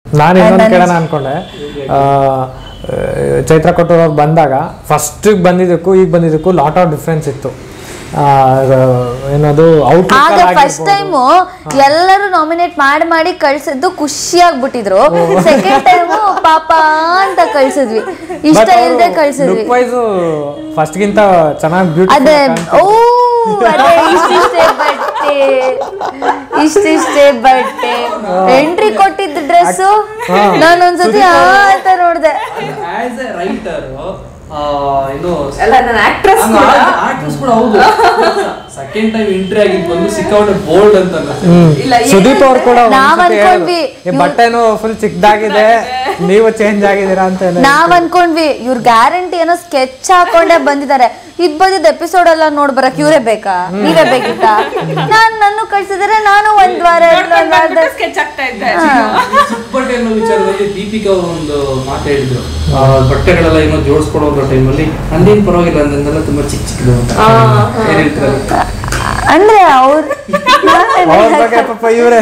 ನಾನು ಇನ್ನೊಂದು ಕೇಳೋಣ ಅನ್ಕೊಂಡೆ ಆ, ಚೈತ್ರ ಕೊಟ್ಟೂರ್ ಅವ್ರು ಬಂದಾಗ ಫಸ್ಟ್ ಬಂದಿದ್ದಕ್ಕೂ ಈಗ ಬಂದಿದ್ದಕ್ಕೂ ಲಾಟ್ ಆಫ್ ಡಿಫ್ರೆನ್ಸ್ ಇತ್ತು ಆ, ಏನದು ಔಟ್ ಆಗ ಫಸ್ಟ್ ಟೈಮು ಎಲ್ಲರೂ ನಾಮಿನೇಟ್ ಮಾಡಿ ಮಾಡಿ ಕಳ್ಸಿದ್ದು ಖುಷಿ ಆಗ್ಬಿಟ್ಟಿದ್ರು ಸೆಕೆಂಡ್ ಟೈಮು ಪಾಪ ಅಂತ ಕಳ್ಸಿದ್ವಿ ಇಷ್ಟ ಇಲ್ದೆ ಕಳ್ಸಿದ್ವಿ ಲುಕ್ ವೈಸ್ ಫಸ್ಟ್ಗಿಂತ ಚೆನ್ನಾಗಿ ಅದೇ ಬ್ಯೂಟಿಫುಲ್ ಓ ಅದೇ ಇಷ್ಟಿಷ್ಟೇ ಬಟ್ಟೆ ಇಷ್ಟಿಷ್ಟೇ ಬಟ್ಟೆ ಎಂಟ್ರಿ ಕೊಟ್ಟಿದ್ದ ಡ್ರೆಸ್ಸು ನಾನು ಒಂದ್ಸತಿ ಆ ಅಂತ ನೋಡ್ದೆ ಆಸ್ ಎ ರೈಟರ್ ಏನು ಅಲ್ಲ ನಾನು ಆಕ್ಟ್ರೆಸ್ ಆಕ್ಟ್ರೆಸ್ ಕೂಡ ಹೌದು ಸೆಕೆಂಡ್ ಟೈಮ್ ಎಂಟ್ರಿ ಆಗಿದ್ದು ಬಂದು ಸಿಕ್ಕಾಪಟ್ಟೆ ಬೋಲ್ಡ್ ಅಂತ ಇಲ್ಲ, ಏನ್ ಸುದೀಪ್ ಅವ್ರು ಕೂಡ ನಾವ್ ಒಂದ್ಸತಿ ಹೇಳಿದ್ರು, ಅನ್ಕೊಂಡ್ವಿ, ಈ ಬಟ್ಟೆನೂ ಫುಲ್ ಚಿಕ್ಕದಾಗಿದೆ ನೀವು ಚೇಂಜ್ ಆಗಿದ್ದೀರಾ ಅಂತ ಹೇಳಿ ನಾವ್ ಅನ್ಕೊಂಡ್ವಿ ಇವ್ರ ಗ್ಯಾರಂಟಿ ಏನೋ ಸ್ಕೆಚ್ ಹಾಕೊಂಡೇ ಬಂದಿದ್ದಾರೆ ಇದ್ ಬಂದಿದ್ದ ಎಪಿಸೋಡ್ ಎಲ್ಲ ನೋಡ್ ಬರಕ್ ಇವ್ರೇ ಬೇಕಾ ನೀವೇ ಬೇಕಿತ್ತಾ ನಾನ್ ನನ್ನ ಕಳ್ಸಿದ್ರೆ ನಾನು ಒಂದ್ ವಾರ ಎರಡ್ ವಾರ ಸ್ಕೆಚ್ ಆಗ್ತಾ ಇದ್ದೆ ಬಟ್ಟೆ ಅನ್ನೋ ವಿಚಾರದಲ್ಲಿ ದೀಪಿಕಾ ಅವರು ಒಂದು ಮಾತು ಹೇಳಿದ್ರು ಆ, ಬಟ್ಟೆಗಳೆಲ್ಲ ಏನೋ ಜೋಡಿಸ್ಕೊಡೋ ಟೈಮಲ್ಲಿ ನಂದೇನ್ ಪರವಾಗಿಲ್ಲ ನಂದೆಲ್ಲ ತುಂಬಾ ಚಿಕ್ಕ ಚಿಕ್ಕದು ಅಂತ ಏನ್ ಹೇಳ್ತಾರೆ ಅಂದ್ರೆ ಅವ್ರ ಅವ್ರ ಬಗ್ಗೆ ಪಾಪ ಇವರೇ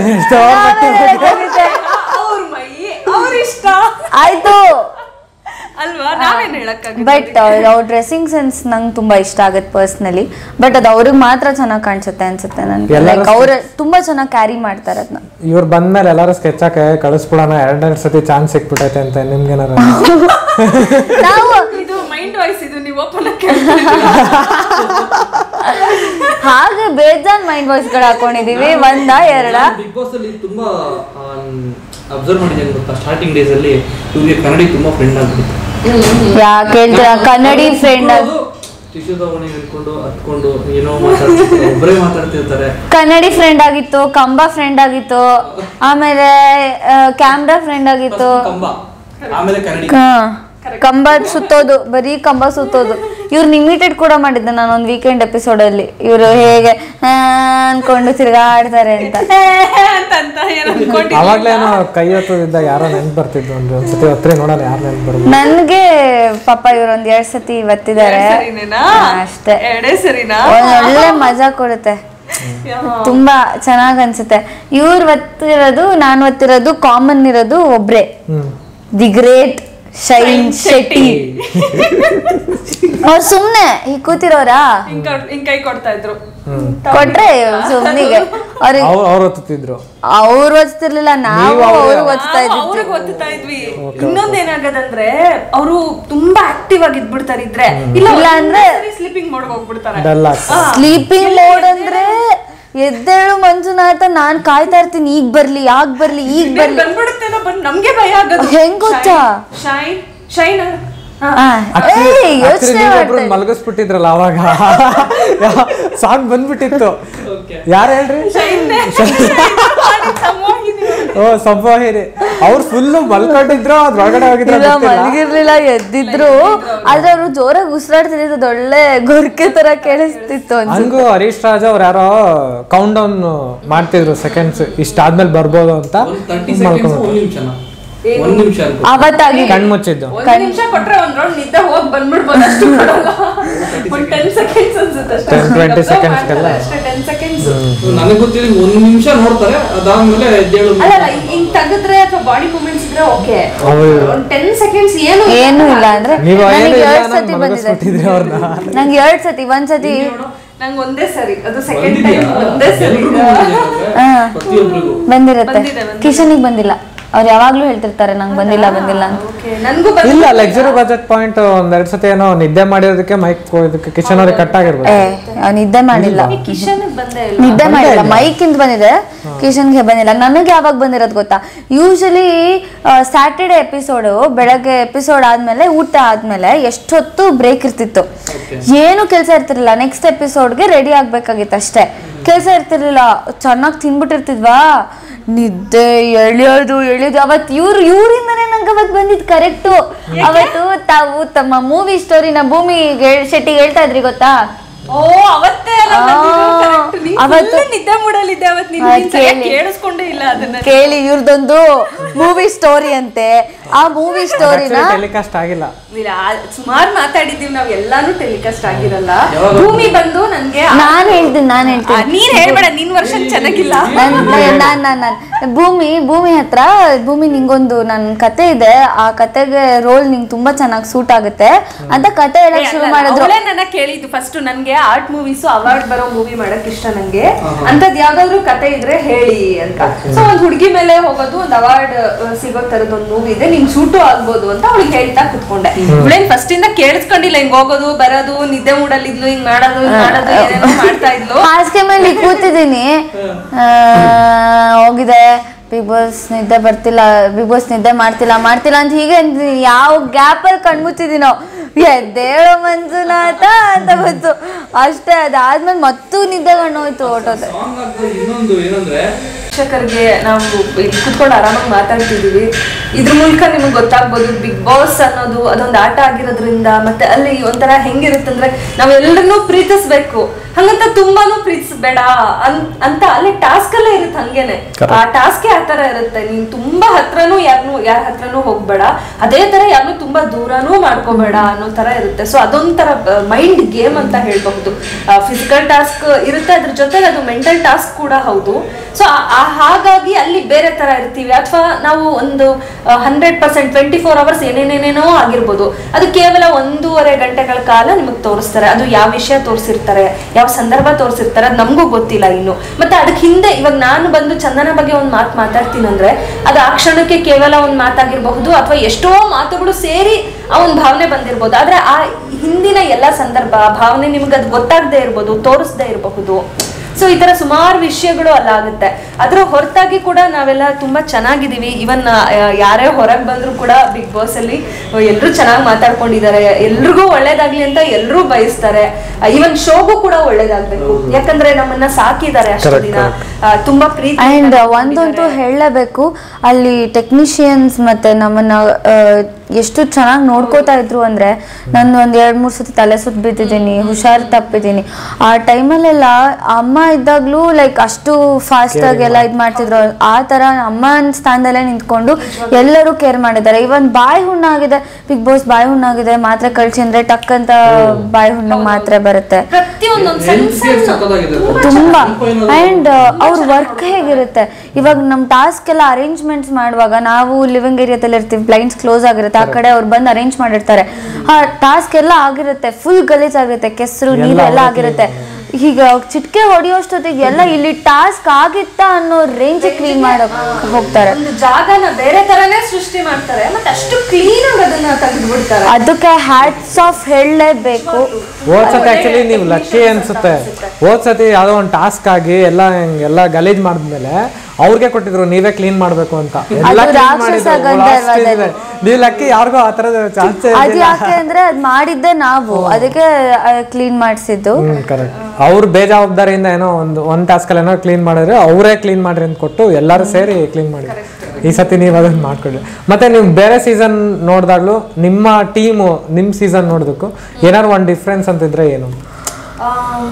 ಅವ್ರ ಮೈ ಅವ್ರ ಇಷ್ಟ ಆಯ್ತು ಅಲ್ವಾ ನಾವೇನ್ ಹೇಳಕ್ಕಾಗುತ್ತೆ ಬಟ್ ಅವ್ರ ಡ್ರೆಸ್ಸಿಂಗ್ ಸೆನ್ಸ್ ನಂಗೆ ತುಂಬಾ ಇಷ್ಟ ಆಗತ್ತೆ ಪರ್ಸ್ನಲಿ ಬಟ್ ಅದು ಅವ್ರಿಗೆ ಮಾತ್ರ ಚೆನ್ನಾಗಿ ಕಾಣಿಸುತ್ತೆ ಅನ್ಸುತ್ತೆ ನನ್ಗೆ ಎಲ್ಲರೂ ಲೈಕ್ ಅವ್ರ ತುಂಬಾ ಚೆನ್ನಾಗಿ ಕ್ಯಾರಿ ಮಾಡ್ತಾರೆ ಅದನ್ನ ಇವ್ರು ಬಂದ್ಮೇಲೆ ಎಲ್ಲರೂ ಸ್ಕೆಚ್ ಹಾಕಿ ಕಳಿಸ್ಬಿಡೋಣ ಎರಡೆರಡು ಸತಿ ಚಾನ್ಸ್ ಸಿಕ್ಬಿಟ್ಟೈತೆ ಅಂತ ನಿಮ್ಗೇನಾರ ನಾವು ಇದು ಮೈಂಡ್ ವಾಯ್ಸ್ ಇದು ನೀವು ಓಪನ್ ಹಾಗೆ ಬೇಜಾನ್ ಮೈಂಡ್ ವಾಯ್ಸ್ ಗಳು ಹಾಕೊಂಡಿದೀವಿ ಒಂದ ಎರಡ ಬಿಗ್ ಬಾಸ್ ಅಲ್ಲಿ ತುಂಬಾ ಅಬ್ಸರ್ವ್ ಮಾಡಿದ್ದೇನೆ ಗೊತ್ತಾ ಸ್ಟಾರ್ಟಿಂಗ್ ಡೇಸ್ ಅಲ್ಲಿ ಇವ್ರಿಗೆ ಕನ್ನಡಿ ತುಂಬಾ ಫ್ರೆಂಡ್ ಆಗ್ಬಿಟ್ಟಿತ್ತು ಯಾಕೆ ಹೇಳ್ತೀರಾ ಕನ್ನಡಿ ಫ್ರೆಂಡ್ ಟಿಶ್ಯೂ ತಗೊಂಡು ನಿಂತ್ಕೊಂಡು ಹತ್ಕೊಂಡು ಏನೋ ಮಾತಾಡ್ತಿರ್ತಾರೆ ಒಬ್ಬರೇ ಮಾತಾಡ್ತಿರ್ತಾರೆ ಕನ್ನಡಿ ಫ್ರೆಂಡ್ ಆಗಿತ್ತು ಕಂಬ ಫ್ರೆಂಡ್ ಆಗಿತ್ತು ಆಮೇಲೆ ಕ್ಯಾಮ್ರಾ ಫ್ರೆಂಡ್ ಆಗಿತ್ತು ಕಂಬ ಆಮೇಲೆ ಕನ್ನಡಿ ಹಾ, ಕಂಬ ಸುತ್ತೋದು ಬರೀ ಕಂಬ ಸುತ್ತೋದು ಇವ್ರನ್ನ ಇಮಿಟೇಟ್ ಕೂಡ ಮಾಡಿದ್ದೆ ನಾನು ಒಂದು ವೀಕೆಂಡ್ ಎಪಿಸೋಡ್ ಅಲ್ಲಿ ಇವರು ಹೇಗೆ ಆ, ಅನ್ಕೊಂಡು ತಿರ್ಗಾಡ್ತಾರೆ ಅಂತ ಅಂತ ಅಂತ ಏನ್ ಅನ್ಕೊಂಡಿಲ್ಲ ಅವಾಗ್ಲೇ ಏನೋ ಕೈ ಹೊತ್ತದಿದ್ದಾಗ ಯಾರೋ ನೆನ್ಪು ಬರ್ತಿದ್ದು ಒಂದು ಒಂದ್ಸತಿ ಹತ್ರ ನೋಡೋಣ ಯಾರು ನೆನ್ಪು ಬರ್ಬೋದು ನನ್ಗೆ ಪಾಪ ಇವ್ರು ಒಂದ್ ಎರಡ್ ಸತಿ ಒತ್ತಿದ್ದಾರೆ ಸರಿನೇನಾ ಹಾ, ಅಷ್ಟೇ ಎರಡೇ ಸರಿನಾ ಒಂದ್ ಒಳ್ಳೆ ಮಜಾ ಕೊಡುತ್ತೆ ತುಂಬಾ ಚೆನ್ನಾಗ್ ಅನ್ಸುತ್ತೆ ಇವ್ರು ಒತ್ತಿರೋದು ನಾನು ಒತ್ತಿರೋದು ಕಾಮನ್ ಇರೋದು ಒಬ್ರೆ ಹ್ಮ್ ದಿ ಗ್ರೇಟ್ ಶೈನ್ ಶೆಟ್ಟಿ ಅವ್ರು ಸುಮ್ನೆ ಈಗ ಕೂತಿರೋರಾ ಹಿಂಗ್ ಕೊ- ಹಿಂಗ್ ಕೈ ಕೊಡ್ತಾ ಇದ್ರು ಕೊಟ್ರೆ ಸುಮ್ನಿಗೆ ಅವ್ರಿಗೆ ಅವ್ರು ಅವ್ರು ಹೊತ್ತಿದ್ರು ಅವ್ರು ಓದಿಸ್ತಿರ್ಲಿಲ್ಲ ನಾವು ಅವ್ರು ಓದಿಸ್ತಾ ಇದ್ವಿ ಅವ್ರಿಗೆ ಓದ್ತಾ ಇದ್ವಿ ಇನ್ನೊಂದ್ ಏನಾಗದಂದ್ರೆ ಅವರು ತುಂಬಾ ಆಕ್ಟಿವ್ ಆಗಿ ಇದ್ಬಿಡ್ತಾರೆ ಇದ್ರೆ ಇಲ್ಲ ಇಲ್ಲ ಅಂದ್ರೆ- ಸ್ಲೀಪಿಂಗ್ ಮೋಡ್ ಹೋಗ್ಬಿಡ್ತಾರೆ ಡಲ್ ಆಗ್ತದೆ ಸ್ಲೀಪಿಂಗ್ ಮೋಡ್ ಅಂದ್ರೆ ಎದ್ದೇಳು ಮಂಜುನಾಥ ನಾನ್ ಕಾಯ್ತಾ ಇರ್ತೀನಿ ಈಗ ಬರ್ಲಿ ಯಾಕ್ ಬರ್ಲಿ ಈಗ ಬರ್ಲಿ ಬಂದ್ಬಿಡುತ್ತೇನೋ ಬಂದ್ ನಮ್ಗೆ ಭಯ ಆಗೋದು ಹೆಂಗ್ ಗೊತ್ತಾ? ಶೈನ್ ಶೈನ್ ಯೋಚನೆ ಒಬ್ರು ಮಾಡ್ತಾ ಮಲಗಿಸ್ಬಿಟ್ಟಿದ್ರಲ್ಲ ಅವಾಗ ಸಾಂಗ್ ಬಂದ್ಬಿಟ್ಟಿತ್ತು ಯಾರು ಹೇಳ್ರಿ ಓ ಸಂಭಾಹಿರಿ ಅವ್ರು ಫುಲ್ ಮಲ್ಕೊಂಡಿದ್ರು ಅದ್ ಒಳಗಡೆ ಹೋಗಿದ್ರು ಇಲ್ಲ ಮಲಗಿರ್ಲಿಲ್ಲ ಎದ್ದಿದ್ರು ಆದ್ರೆ ಅವ್ರು ಜೋರಾಗಿ ಉಸಿರಾಡ್ತಿದ್ದು ಒಳ್ಳೆ ಗೊರ್ಕೆ ತರ ಕೇಳಿಸ್ತಿತ್ತು ಅನ್ಸುತ್ತೆ ಹಂಗೂ ಹರೀಶ್ ರಾಜ್ ಅವ್ರು ಯಾರೋ ಕೌಂಟ್ ಡೌನ್ ಮಾಡ್ತಿದ್ರು ಸೆಕೆಂಡ್ಸ್ ಇಷ್ಟಾದ್ಮೇಲೆ ಬರ್ಬೋದು ಅಂತ ಒಂದ್ ತರ್ಟಿ ಸೆಕೆಂಡ್ಸ್ ಒಂದ್ ನಿಮಿಷನ ಒಂದ್ ನಿಮಿಷ ಅನ್ಕೋ ಅವತ್ತಾಗಿ ಕಣ್ ಮುಚ್ಚಿದ್ದು ಒಂದ್ ನಿಮಿಷ ಕೊಟ್ರೆ ಒಂದ್ ರೌಂಡ್ ನಿದ್ದೆ ಹೋಗ್ ಬಂದ್ಬಿಡ್ಬೋದು ಅಷ್ಟು ಕೊಡಲ್ಲ ಒಂದ್ ಟೆನ್ ಸೆಕೆಂಡ್ಸ್ ಅನ್ಸುತ್ತೆ ಅಷ್ಟೇ 10, 20 seconds ಗೆಲ್ಲ. ಅಷ್ಟೇ ಟೆನ್ ಸೆಕೆಂಡ್ಸ್ ನನಗೆ ಗೊತ್ತಿಲ್ಲ ಒಂದ್ ನಿಮಿಷ ನೋಡ್ತಾರೆ ಅದಾದ್ಮೇಲೆ ಎದ್ದೇಳು ಅಲ್ಲ ಅಲ್ಲ ಹಿಂಗ್- ಹಿಂಗ್ ತೆಗೆದ್ರೆ ಅಥವಾ ಬಾಡಿ ಮೂವ್ಮೆಂಟ್ಸ್ ಇದ್ರೆ ಓಕೆ ಹೌದು. ಒಂದ್ ಟೆನ್ ಸೆಕೆಂಡ್ಸ್ ಏನು ಏನು ಇಲ್ಲ ಅಂದ್ರೆ ನೀವು ಏನು ನನಗೆ ಇಲ್ಲ ಎರಡ್ ನಾನು ಸತಿ ಬಂದಿದೆ ಮಲಗಿಸ್ಬಿಟ್ಟಿದ್ರಿ ಅವ್ರನ್ನ ನಂಗೆ ಎರಡ್ ಸತಿ ಒಂದ್ ಸತಿ ನಂಗೆ ಒಂದೇ ಸರಿ ಅದು ಸೆಕೆಂಡ್ ಬಂದಿದ್ಯಾ? ಟೈಮ್ ಒಂದೇ ಸರಿ ಎಲ್ರಿಗೂ ಬಂದಿದೆ ಹಾ. ಪ್ರತಿಯೊಬ್ಬರಿಗೂ ಬಂದಿರತ್ತೆ ಬಂದಿದೆ, ಬಂದಿದೆ. ಕಿಶನಿಗೆ ಬಂದಿಲ್ಲ ಅವ್ರು ಯಾವಾಗ್ಲೂ ಹೇಳ್ತಿರ್ತಾರೆ ನಂಗೆ ಬಂದಿಲ್ಲ ಬಂದಿಲ್ಲ ಅಂತ ಓಕೆ ನನ್ಗೂ ಇಲ್ಲ ಲಕ್ಸುರಿ ಬಜೆಟ್ ಪಾಯಿಂಟ್ ಒಂದೆರಡು ಸತಿ ಏನೋ ನಿದ್ದೆ ಮಾಡಿರೋದಕ್ಕೆ ಮೈಕ್ ಇದಕ್ಕೆ ಕಿಚನ್ ಅವ್ರಿಗೆ ಕಟ್ ಆಗಿರ್ಬೋದು ಏ ಅವ್ನು ನಿದ್ದೆ ಮಾಡಿಲ್ಲ ಕಿಶನ್ ಬಂದೇ ಇಲ್ಲ ನಿದ್ದೆ ಮಾಡಿಲ್ಲ ಮೈಕ್ ಇಂದ ಬಂದಿದೆ ಕಿಶನ್ಗೆ ಬಂದಿಲ್ಲ ನನಗೆ ಯಾವಾಗ ಬಂದಿರೋದು ಗೊತ್ತಾ ಯೂಶಲಿ ಸ್ಯಾಟರ್ಡೆ ಎಪಿಸೋಡು ಬೆಳಗ್ಗೆ ಎಪಿಸೋಡ್ ಆದ್ಮೇಲೆ ಊಟ ಆದ್ಮೇಲೆ ಎಷ್ಟೊತ್ತು ಬ್ರೇಕ್ ಇರ್ತಿತ್ತು ಏನು ಕೆಲಸ ಇರ್ತಿರ್ಲಿಲ್ಲ ನೆಕ್ಸ್ಟ್ ಎಪಿಸೋಡ್ಗೆ ರೆಡಿ ಆಗ್ಬೇಕಾಗಿತ್ತು ಅಷ್ಟೇ ಕೆಲಸ ಇರ್ತಿರ್ಲಿಲ್ಲ ಚೆನ್ನಾಗಿ ತಿನ್ಬಿಟ್ಟಿರ್ತಿದ್ವಾ ನಿದ್ದೆ ಎಳೆಯೋದು ಎಳೆಯೋದು ಅವತ್ತು ಇವ್ರು ಇವರಿಂದನೇ ನಂಗೆ ಅವತ್ತು ಬಂದಿದ್ದು ಕರೆಕ್ಟು ಅವತ್ತು ತಾವು ತಮ್ಮ ಮೂವಿ ಸ್ಟೋರಿನ ಭೂಮಿ ಶೆಟ್ಟಿಗೆ ಹೇಳ್ತಾ ಇದ್ರಿ ಗೊತ್ತಾ ಓ ಅವತ್ತೇ ಅಲ್ಲ ಬಂದಿದ್ದು, correct. ನೀನ್ ಅವತ್ತು- full ನಿದ್ದೆ ಮೂಡಲಿದ್ದೆ ಅವತ್ತು ನೀನು ಆ, ನೀನ್ ಸರಿಯಾಗಿ ಕೇಳಿ. ಕೇಳಿಸ್ಕೊಂಡೇ ಇಲ್ಲ ಅದನ್ನ ಕೇಳಿ ಇವ್ರದೊಂದು ಮೂವಿ ಸ್ಟೋರಿ ಅಂತೆ ಆ ಮೂವಿ ಸ್ಟೋರಿನ ಟೆಲಿಕಾಸ್ಟ್ ಆಗಿಲ್ಲ ಸುಮಾರು ಮಾತಾಡಿದೀವಿ ನಾವ್ ಎಲ್ಲಾನು ಟೆಲಿಕಾಸ್ಟ್ ಆಗಿರಲ್ಲ ಭೂಮಿ ಬಂದು ನನ್ಗೆ ಆ- ನಾನ್ ಹೇಳ್ತೀನಿ ನಾನ್ ಆ, ಹೇಳ್ತೀನಿ ನೀನ್ ಹೇಳ್ಬೇಡ ನಿನ್ ವರ್ಷನ್ ಚೆನ್ನಾಗಿಲ್ಲ ನಾನ್ ನಾನ್ ನಾನ್ ನಾನ್ ಭೂಮಿ ಭೂಮಿ ಹತ್ರ ಭೂಮಿ ನಿಂಗೊಂದು ನನ್ ಕತೆ ಇದೆ ಆ ಕತೆಗೆ ರೋಲ್ ನಿಂಗ್ ತುಂಬಾ ಚೆನ್ನಾಗಿ ಸೂಟ್ ಆಗುತ್ತೆ ಅಂತ ಕತೆ ಹೇಳಕ್ ಶುರು ಮಾಡಿದ್ರು ಅವಳೇ ನನ್ನ ಕೇಳಿದ್ದು ಫಸ್ಟ್ ನನ್ಗೆ ಆರ್ಟ್ ಮೂವೀಸ್ ಅವಾರ್ಡ್ ಬರೋ ಮೂವಿ ಮಾಡಕ್ ಇಷ್ಟ ನಂಗೆ ಅಂತದ್ ಯಾವ್ದಾದ್ರು ಕತೆ ಇದ್ರೆ ಹೇಳಿ ಅಂತ ಸೊ ಒಂದ್ ಹುಡುಗಿ ಮೇಲೆ ಹೋಗೋದು ಒಂದ್ ಅವಾರ್ಡ್ ಸಿಗೋ ತರದ್ ಒಂದ್ ಮೂವಿ ಇದೆ ನಿಂಗ್ ಸೂಟು ಆಗ್ಬೋದು ಅಂತ ಅವಳಿಗೆ ಹೇಳ್ತಾ ಕುತ್ಕೊಂಡೆ ಇವಳೇನ್ ಫಸ್ಟ್ ಇಂದ ಕೇಳಿಸ್ಕೊಂಡಿಲ್ಲ ಹಿಂಗ್ ಹೋಗೋದು ಬರೋದು ನಿದ್ದೆ ಮೂಡಲ್ಲಿದ್ಲು ಹಿಂಗ್ ಮಾಡೋದು ಹಿಂಗ್ ಮಾಡೋದು ಏನೇನೋ ಮಾಡ್ತಾ ಇದ್ಲು ಹಾಸಿಗೆ ಮೇಲೆ ಕೂತಿದ್ದೀನಿ ಆ, ಹೋಗಿದೆ ಬಿಗ್ ಬಾಸ್ ನಿದ್ದೆ ಬರ್ತಿಲ್ಲ ಬಿಗ್ ಬಾಸ್ ನಿದ್ದೆ ಮಾಡ್ತಿಲ್ಲ ಮಾಡ್ತಿಲ್ಲ ಅಂತ ಹೀಗೆ ಅಂದಿದ್ದೀನಿ ಯಾವ ಗ್ಯಾಪಲ್ಲಿ ಕಣ್ಮುಚ್ಚಿದ್ದೀನೋ ಎದ್ದೇಳೋ ಮಂಜುನಾಥ ಅಂತ ಬಂತು ಅಷ್ಟೇ ಅದಾದ್ಮೇಲೆ ಮತ್ತೂ ನಿದ್ದೆ ಹೋಯ್ತು ಹೊಟ್ಟೋದೆ ಸಾಂಗ್ ಆಗ್ತದೆ ಇನ್ನೊಂದು ಏನಂದ್ರೆ ಪ್ರೇಕ್ಷಕರಿಗೆ ನಾವು ಇಲ್ಲಿ ಕುತ್ಕೊಂಡು ಆರಾಮಾಗಿ ಮಾತಾಡ್ತಿದೀವಿ ಇದ್ರ ಮೂಲಕ ನಿಮಗೆ ಗೊತ್ತಾಗ್ಬೋದು ಬಿಗ್ ಬಾಸ್ ಅನ್ನೋದು ಅದೊಂದು ಆಟ ಆಗಿರೋದ್ರಿಂದ ಮತ್ತೆ ಅಲ್ಲಿ ಒಂಥರ ಹೆಂಗಿರುತ್ತಂದ್ರೆ ನಾವೆಲ್ಲರನ್ನೂ ಪ್ರೀತಿಸ್ಬೇಕು ಹಂಗಂತ ತುಂಬಾನು ಪ್ರೀತಿಸ್ಬೇಡ ಅನ್ ಅಂತ ಅಲ್ಲಿ ಟಾಸ್ಕ್ ಅಲ್ಲೇ ಇರುತ್ತೆ ಹಂಗೇನೆ ಆ ಟಾಸ್ಕೇ ಆ ತರ ಇರುತ್ತೆ ನೀನ್ ತುಂಬಾ ಹತ್ರನೂ ಯಾರನ್ನು ಯಾರ ಹತ್ರನೂ ಹೋಗ್ಬೇಡ ಅದೇ ತರ ಯಾರನ್ನೂ ತುಂಬಾ ದೂರನೂ ಮಾಡ್ಕೋಬೇಡ ಅನ್ನೋ ತರ ಇರುತ್ತೆ ಸೊ ಅದೊಂಥರ ಮೈಂಡ್ ಗೇಮ್ ಅಂತ ಹೇಳ್ಬಹುದು ಫಿಸಿಕಲ್ ಟಾಸ್ಕ್ ಇರುತ್ತೆ ಅದ್ರ ಜೊತೆಗೆ ಅದು ಮೆಂಟಲ್ ಟಾಸ್ಕ್ ಕೂಡ ಹೌದು ಸೊ ಹಾಗಾಗಿ ಅಲ್ಲಿ ಬೇರೆ ತರ ಇರ್ತೀವಿ ಅಥವಾ ನಾವು ಒಂದು hundred percent twenty four hours ಏನೇನೇನೇನೋ ಆಗಿರ್ಬೋದು ಅದು ಕೇವಲ ಒಂದೂವರೆ ಗಂಟೆಗಳ ಕಾಲ ನಿಮಗೆ ತೋರಿಸ್ತಾರೆ ಅದು ಯಾವ ವಿಷಯ ತೋರಿಸಿರ್ತಾರೆ ಯಾವ ಸಂದರ್ಭ ತೋರಿಸಿರ್ತಾರೆ ಅದು ನಮಗೂ ಗೊತ್ತಿಲ್ಲ ಇನ್ನು ಮತ್ತೆ ಅದಕ್ಕೆ ಹಿಂದೆ ಇವಾಗ ನಾನು ಬಂದು ಚಂದನ ಬಗ್ಗೆ ಒಂದು ಮಾತು ಮಾತಾಡ್ತೀನಿ ಅಂದ್ರೆ ಅದು ಆ ಕ್ಷಣಕ್ಕೆ ಕೇವಲ ಒಂದು ಮಾತಾಗಿರಬಹುದು ಅಥವಾ ಎಷ್ಟೋ ಮಾತುಗಳು ಸೇರಿ ಆ ಒಂದು ಭಾವನೆ ಬಂದಿರ್ಬೋದು ಆದ್ರೆ ಆ ಹಿಂದಿನ ಎಲ್ಲ ಸಂದರ್ಭ ಆ ಭಾವನೆ ನಿಮ್ಗೆ ಅದು ಗೊತ್ತಾಗದೇ ಇರ್ಬೋದು ತೋರಿಸದೇ ಇರಬಹುದು ಸೊ ಈ ತರ ಸುಮಾರು ವಿಷಯಗಳು ಅಲ್ಲಾಗುತ್ತೆ ಅದ್ರ ಹೊರತಾಗಿ ಕೂಡ ನಾವೆಲ್ಲ ತುಂಬಾ ಚೆನ್ನಾಗಿದೀವಿ ಇವನ್ ಯಾರೇ ಹೊರಗೆ ಬಂದ್ರು ಕೂಡ ಬಿಗ್ ಬಾಸ್ ಅಲ್ಲಿ ಎಲ್ಲರೂ ಚೆನ್ನಾಗಿ ಮಾತಾಡ್ಕೊಂಡಿದ್ದಾರೆ ಎಲ್ರಿಗೂ ಒಳ್ಳೇದಾಗ್ಲಿ ಅಂತ ಎಲ್ಲರೂ ಬಯಸ್ತಾರೆ ಇವನ್ ಶೋಗೂ ಕೂಡ ಒಳ್ಳೇದಾಗ್ಬೇಕು ಯಾಕಂದ್ರೆ ನಮ್ಮನ್ನ ಸಾಕಿದ್ದಾರೆ ಅಷ್ಟು ದಿನ ಆ, ತುಂಬಾ ಪ್ರೀತಿ ಅಂಡ್ ಒಂದಂತೂ ಹೇಳಲೇಬೇಕು ಅಲ್ಲಿ ಟೆಕ್ನಿಷಿಯನ್ಸ್ ಮತ್ತೆ ನಮ್ಮನ್ನ ಆ, ಎಷ್ಟು ಚೆನ್ನಾಗಿ ನೋಡ್ಕೋತಾ ಇದ್ರು ಅಂದ್ರೆ ನಾನು ಒಂದ್ ಎರಡ್ ಮೂರ್ ಸತಿ ತಲೆ ಸುತ್ತ ಬಿದ್ದಿದ್ದೀನಿ ಹುಷಾರ್ ತಪ್ಪಿದ್ದೀನಿ ಆ ಟೈಮಲ್ಲೆಲ್ಲ ಅಮ್ಮ ಇದ್ದಾಗ್ಲೂ ಲೈಕ್ ಅಷ್ಟು ಫಾಸ್ಟ್ ಆಗಿ ಎಲ್ಲ ಇದ್ ಮಾಡ್ತಿದ್ರು ಆ ತರ ಅಮ್ಮನ ಸ್ಥಾನದಲ್ಲೇ ನಿಂತ್ಕೊಂಡು ಎಲ್ಲರೂ ಕೇರ್ ಮಾಡಿದ್ದಾರೆ ಇವನ್ ಬಾಯಿ ಹುಣ್ಣಾಗಿದೆ ಬಿಗ್ ಬಾಸ್ ಬಾಯಿ ಹುಣ್ಣಾಗಿದೆ ಮಾತ್ರೆ ಕಳ್ಸಿ ಅಂದ್ರೆ ಟಕ್ ಅಂತ ಬಾಯಿ ಹುಣ್ಣಿಗೆ ಮಾತ್ರೆ ಬರುತ್ತೆ ಪ್ರತಿಯೊಂದೊಂದು ಸಣ್ಣ ಹೆಲ್ತ್ ಸಣ್ಣ ಸಕ್ಕದಾಗಿದೆ ತುಂಬಾ ಅಂಡ್ ಅವ್ರ ವರ್ಕ್ ಹೇಗಿರುತ್ತೆ ಇವಾಗ ನಮ್ ಟಾಸ್ಕ್ ಎಲ್ಲ ಅರೇಂಜ್ಮೆಂಟ್ಸ್ ಮಾಡುವಾಗ ನಾವು ಲಿವಿಂಗ್ ಏರಿಯಾದಲ್ಲಿ ಇರ್ತೀವಿ ಬ್ಲೈಂಡ್ಸ್ ಕ್ಲೋಸ್ ಆಗಿರುತ್ತೆ ಆ ಕಡೆ ಅವ್ರು ಬಂದು ಅರೇಂಜ್ ಮಾಡಿರ್ತಾರೆ ಆ ಟಾಸ್ಕ್ ಎಲ್ಲ ಆಗಿರುತ್ತೆ ಫುಲ್ ಗಲೀಜ್ ಆಗಿರುತ್ತೆ ಕೆಸರು ನೀರು ಎಲ್ಲ ಆಗಿರುತ್ತೆ ಈಗ ಚಿಟ್ಕೆ ಹೊಡಿಯೋಷ್ಟೊತ್ತಿಗೆ ಎಲ್ಲ ಇಲ್ಲಿ ಟಾಸ್ಕ್ ಆಗಿತ್ತಾ ಅನ್ನೋ ರೇಂಜ್ ಕ್ಲೀನ್ ಮಾಡಕ್ ಹೋಗ್ತಾರೆ ಒಂದು ಜಾಗನ ಬೇರೆ ತರನೇ ಸೃಷ್ಟಿ ಮಾಡ್ತಾರೆ ಮತ್ತೆ ಅಷ್ಟು ಕ್ಲೀನ್ ಆಗಿ ಅದನ್ನ ತೆಗೆದು ಬಿಡ್ತಾರೆ ಅದಕ್ಕೆ ಹ್ಯಾಟ್ಸ್ ಆಫ್ ಹೇಳಲೇಬೇಕು ಹೋದ್ ಸತಿ ಆಕ್ಚುಲಿ ನೀವು ಲಕ್ಕಿ ಅನ್ಸುತ್ತೆ ಹೋದ್ ಸತಿ ಯಾವುದೋ ಒಂದು ಟಾಸ್ಕ್ ಆಗಿ ಎಲ್ಲ ಎಲ್ಲ ಗಲೀಜ್ ಮಾಡಿದ್ಮೇಲೆ ಅವ್ರಿಗೆ ಕೊಟ್ಟಿದ್ರು ನೀವೇ ಕ್ಲೀನ್ ಮಾಡ್ಬೇಕು ಅಂತ ಎಲ್ಲ ಅದು clean ರಾಕ್ಷಸ ಮಾಡಿದ್ರು. ಗಂಧರ್ವದಲ್ಲಿ. last ಇದೆ. ನೀವು ಲಕ್ಕಿ ಯಾರಿಗೂ ಆ ಥರದ ಚಾನ್ಸೇ ಅದು ಯಾಕೆ ಅಂದ್ರೆ ಅದ್ ಮಾಡಿದ್ದೆ ನಾವು ಅದಕ್ಕೆ ಕ್ಲೀನ್ ಮಾಡಿಸಿದ್ದು ಹ್ಮ್ ಕರೆಕ್ಟ್ ಅವ್ರು ಬೇಜವಾಬ್ದಾರಿಯಿಂದ ಏನೋ ಒಂದು ಒಂದ್ ಟಾಸ್ಕಲ್ಲಿ ಏನೋ ಕ್ಲೀನ್ ಮಾಡಿದ್ರೆ ಅವರೇ ಕ್ಲೀನ್ ಮಾಡ್ರಿ ಅಂತ ಕೊಟ್ಟು ಎಲ್ಲರೂ ಸೇರಿ ಕ್ಲೀನ್ ಮಾಡಿ ಈ ಸತಿ ನೀವು ಅದನ್ನ ಮಾಡ್ಕೊಡ್ರಿ ಮತ್ತೆ ನೀವು ಬೇರೆ ಸೀಸನ್ ನೋಡಿದಾಗ್ಲೂ ನಿಮ್ಮ ಟೀಮು ನಿಮ್ಮ ಸೀಸನ್ ನೋಡೋದಕ್ಕೂ ಏನಾದ್ರು ಒಂದು ಡಿಫ್ರೆನ್ಸ್ ಅಂತಿದ್ರೆ ಏನು ಆ,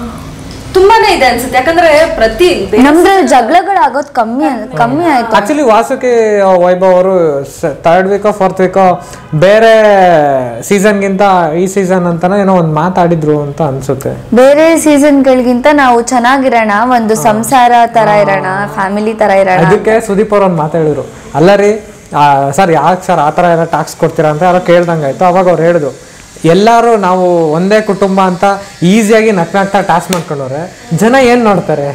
ತುಂಬಾನೇ ಇದೆ ಅನ್ಸುತ್ತೆ ಯಾಕಂದ್ರೆ ಪ್ರತಿ ಬೇ- ನಮ್ದು ಜಗಳಗಳಾಗೋದು ಕಮ್ಮಿ ಕಮ್ಮಿ ಆಯ್ತು ಆಕ್ಚುಲಿ ವಾಸುಕಿ ವೈಭವ್ ಅವರು ಥರ್ಡ್ ವೀಕೋ ಫೋರ್ತ್ ವೀಕೋ ಬೇರೆ ಸೀಸನ್ಗಿಂತ ಈ ಸೀಸನ್ ಅಂತಾನೆ ಏನೋ ಒಂದು ಮಾತಾಡಿದ್ರು ಅಂತ ಅನ್ಸುತ್ತೆ ಬೇರೆ ಸೀಸನ್ಗಳಿಗಿಂತ ನಾವು ಚೆನ್ನಾಗಿರೋಣ ಒಂದು ಸಂಸಾರ ತರ ಇರೋಣ ಫ್ಯಾಮಿಲಿ ತರ ಇರೋಣ ಅದಕ್ಕೆ ಸುದೀಪ್ ಅವ್ರು ಒಂದು ಮಾತಾಡಿದ್ರು ಅಲ್ಲ ರೀ ಸರ್ ಯಾಕೆ ಸರ್ ಆ ಥರ ಎಲ್ಲ ಟ್ಯಾಕ್ಸ್ ಕೊಡ್ತೀರಾ ಅಂತ ಯಾರೋ ಕೇಳ್ದಂಗಾಯ್ತು ಅವಾಗ ಅವ್ರು ಹೇಳಿದ್ರು ಎಲ್ಲರೂ ನಾವು ಒಂದೇ ಕುಟುಂಬ ಅಂತ ಈಸಿಯಾಗಿ ನಕ್ ನಗ್ತಾ ಟಾಸ್ಕ್ ಮಾಡ್ಕೊಂಡವ್ರೆ ಜನ ಏನ್ ನೋಡ್ತಾರೆ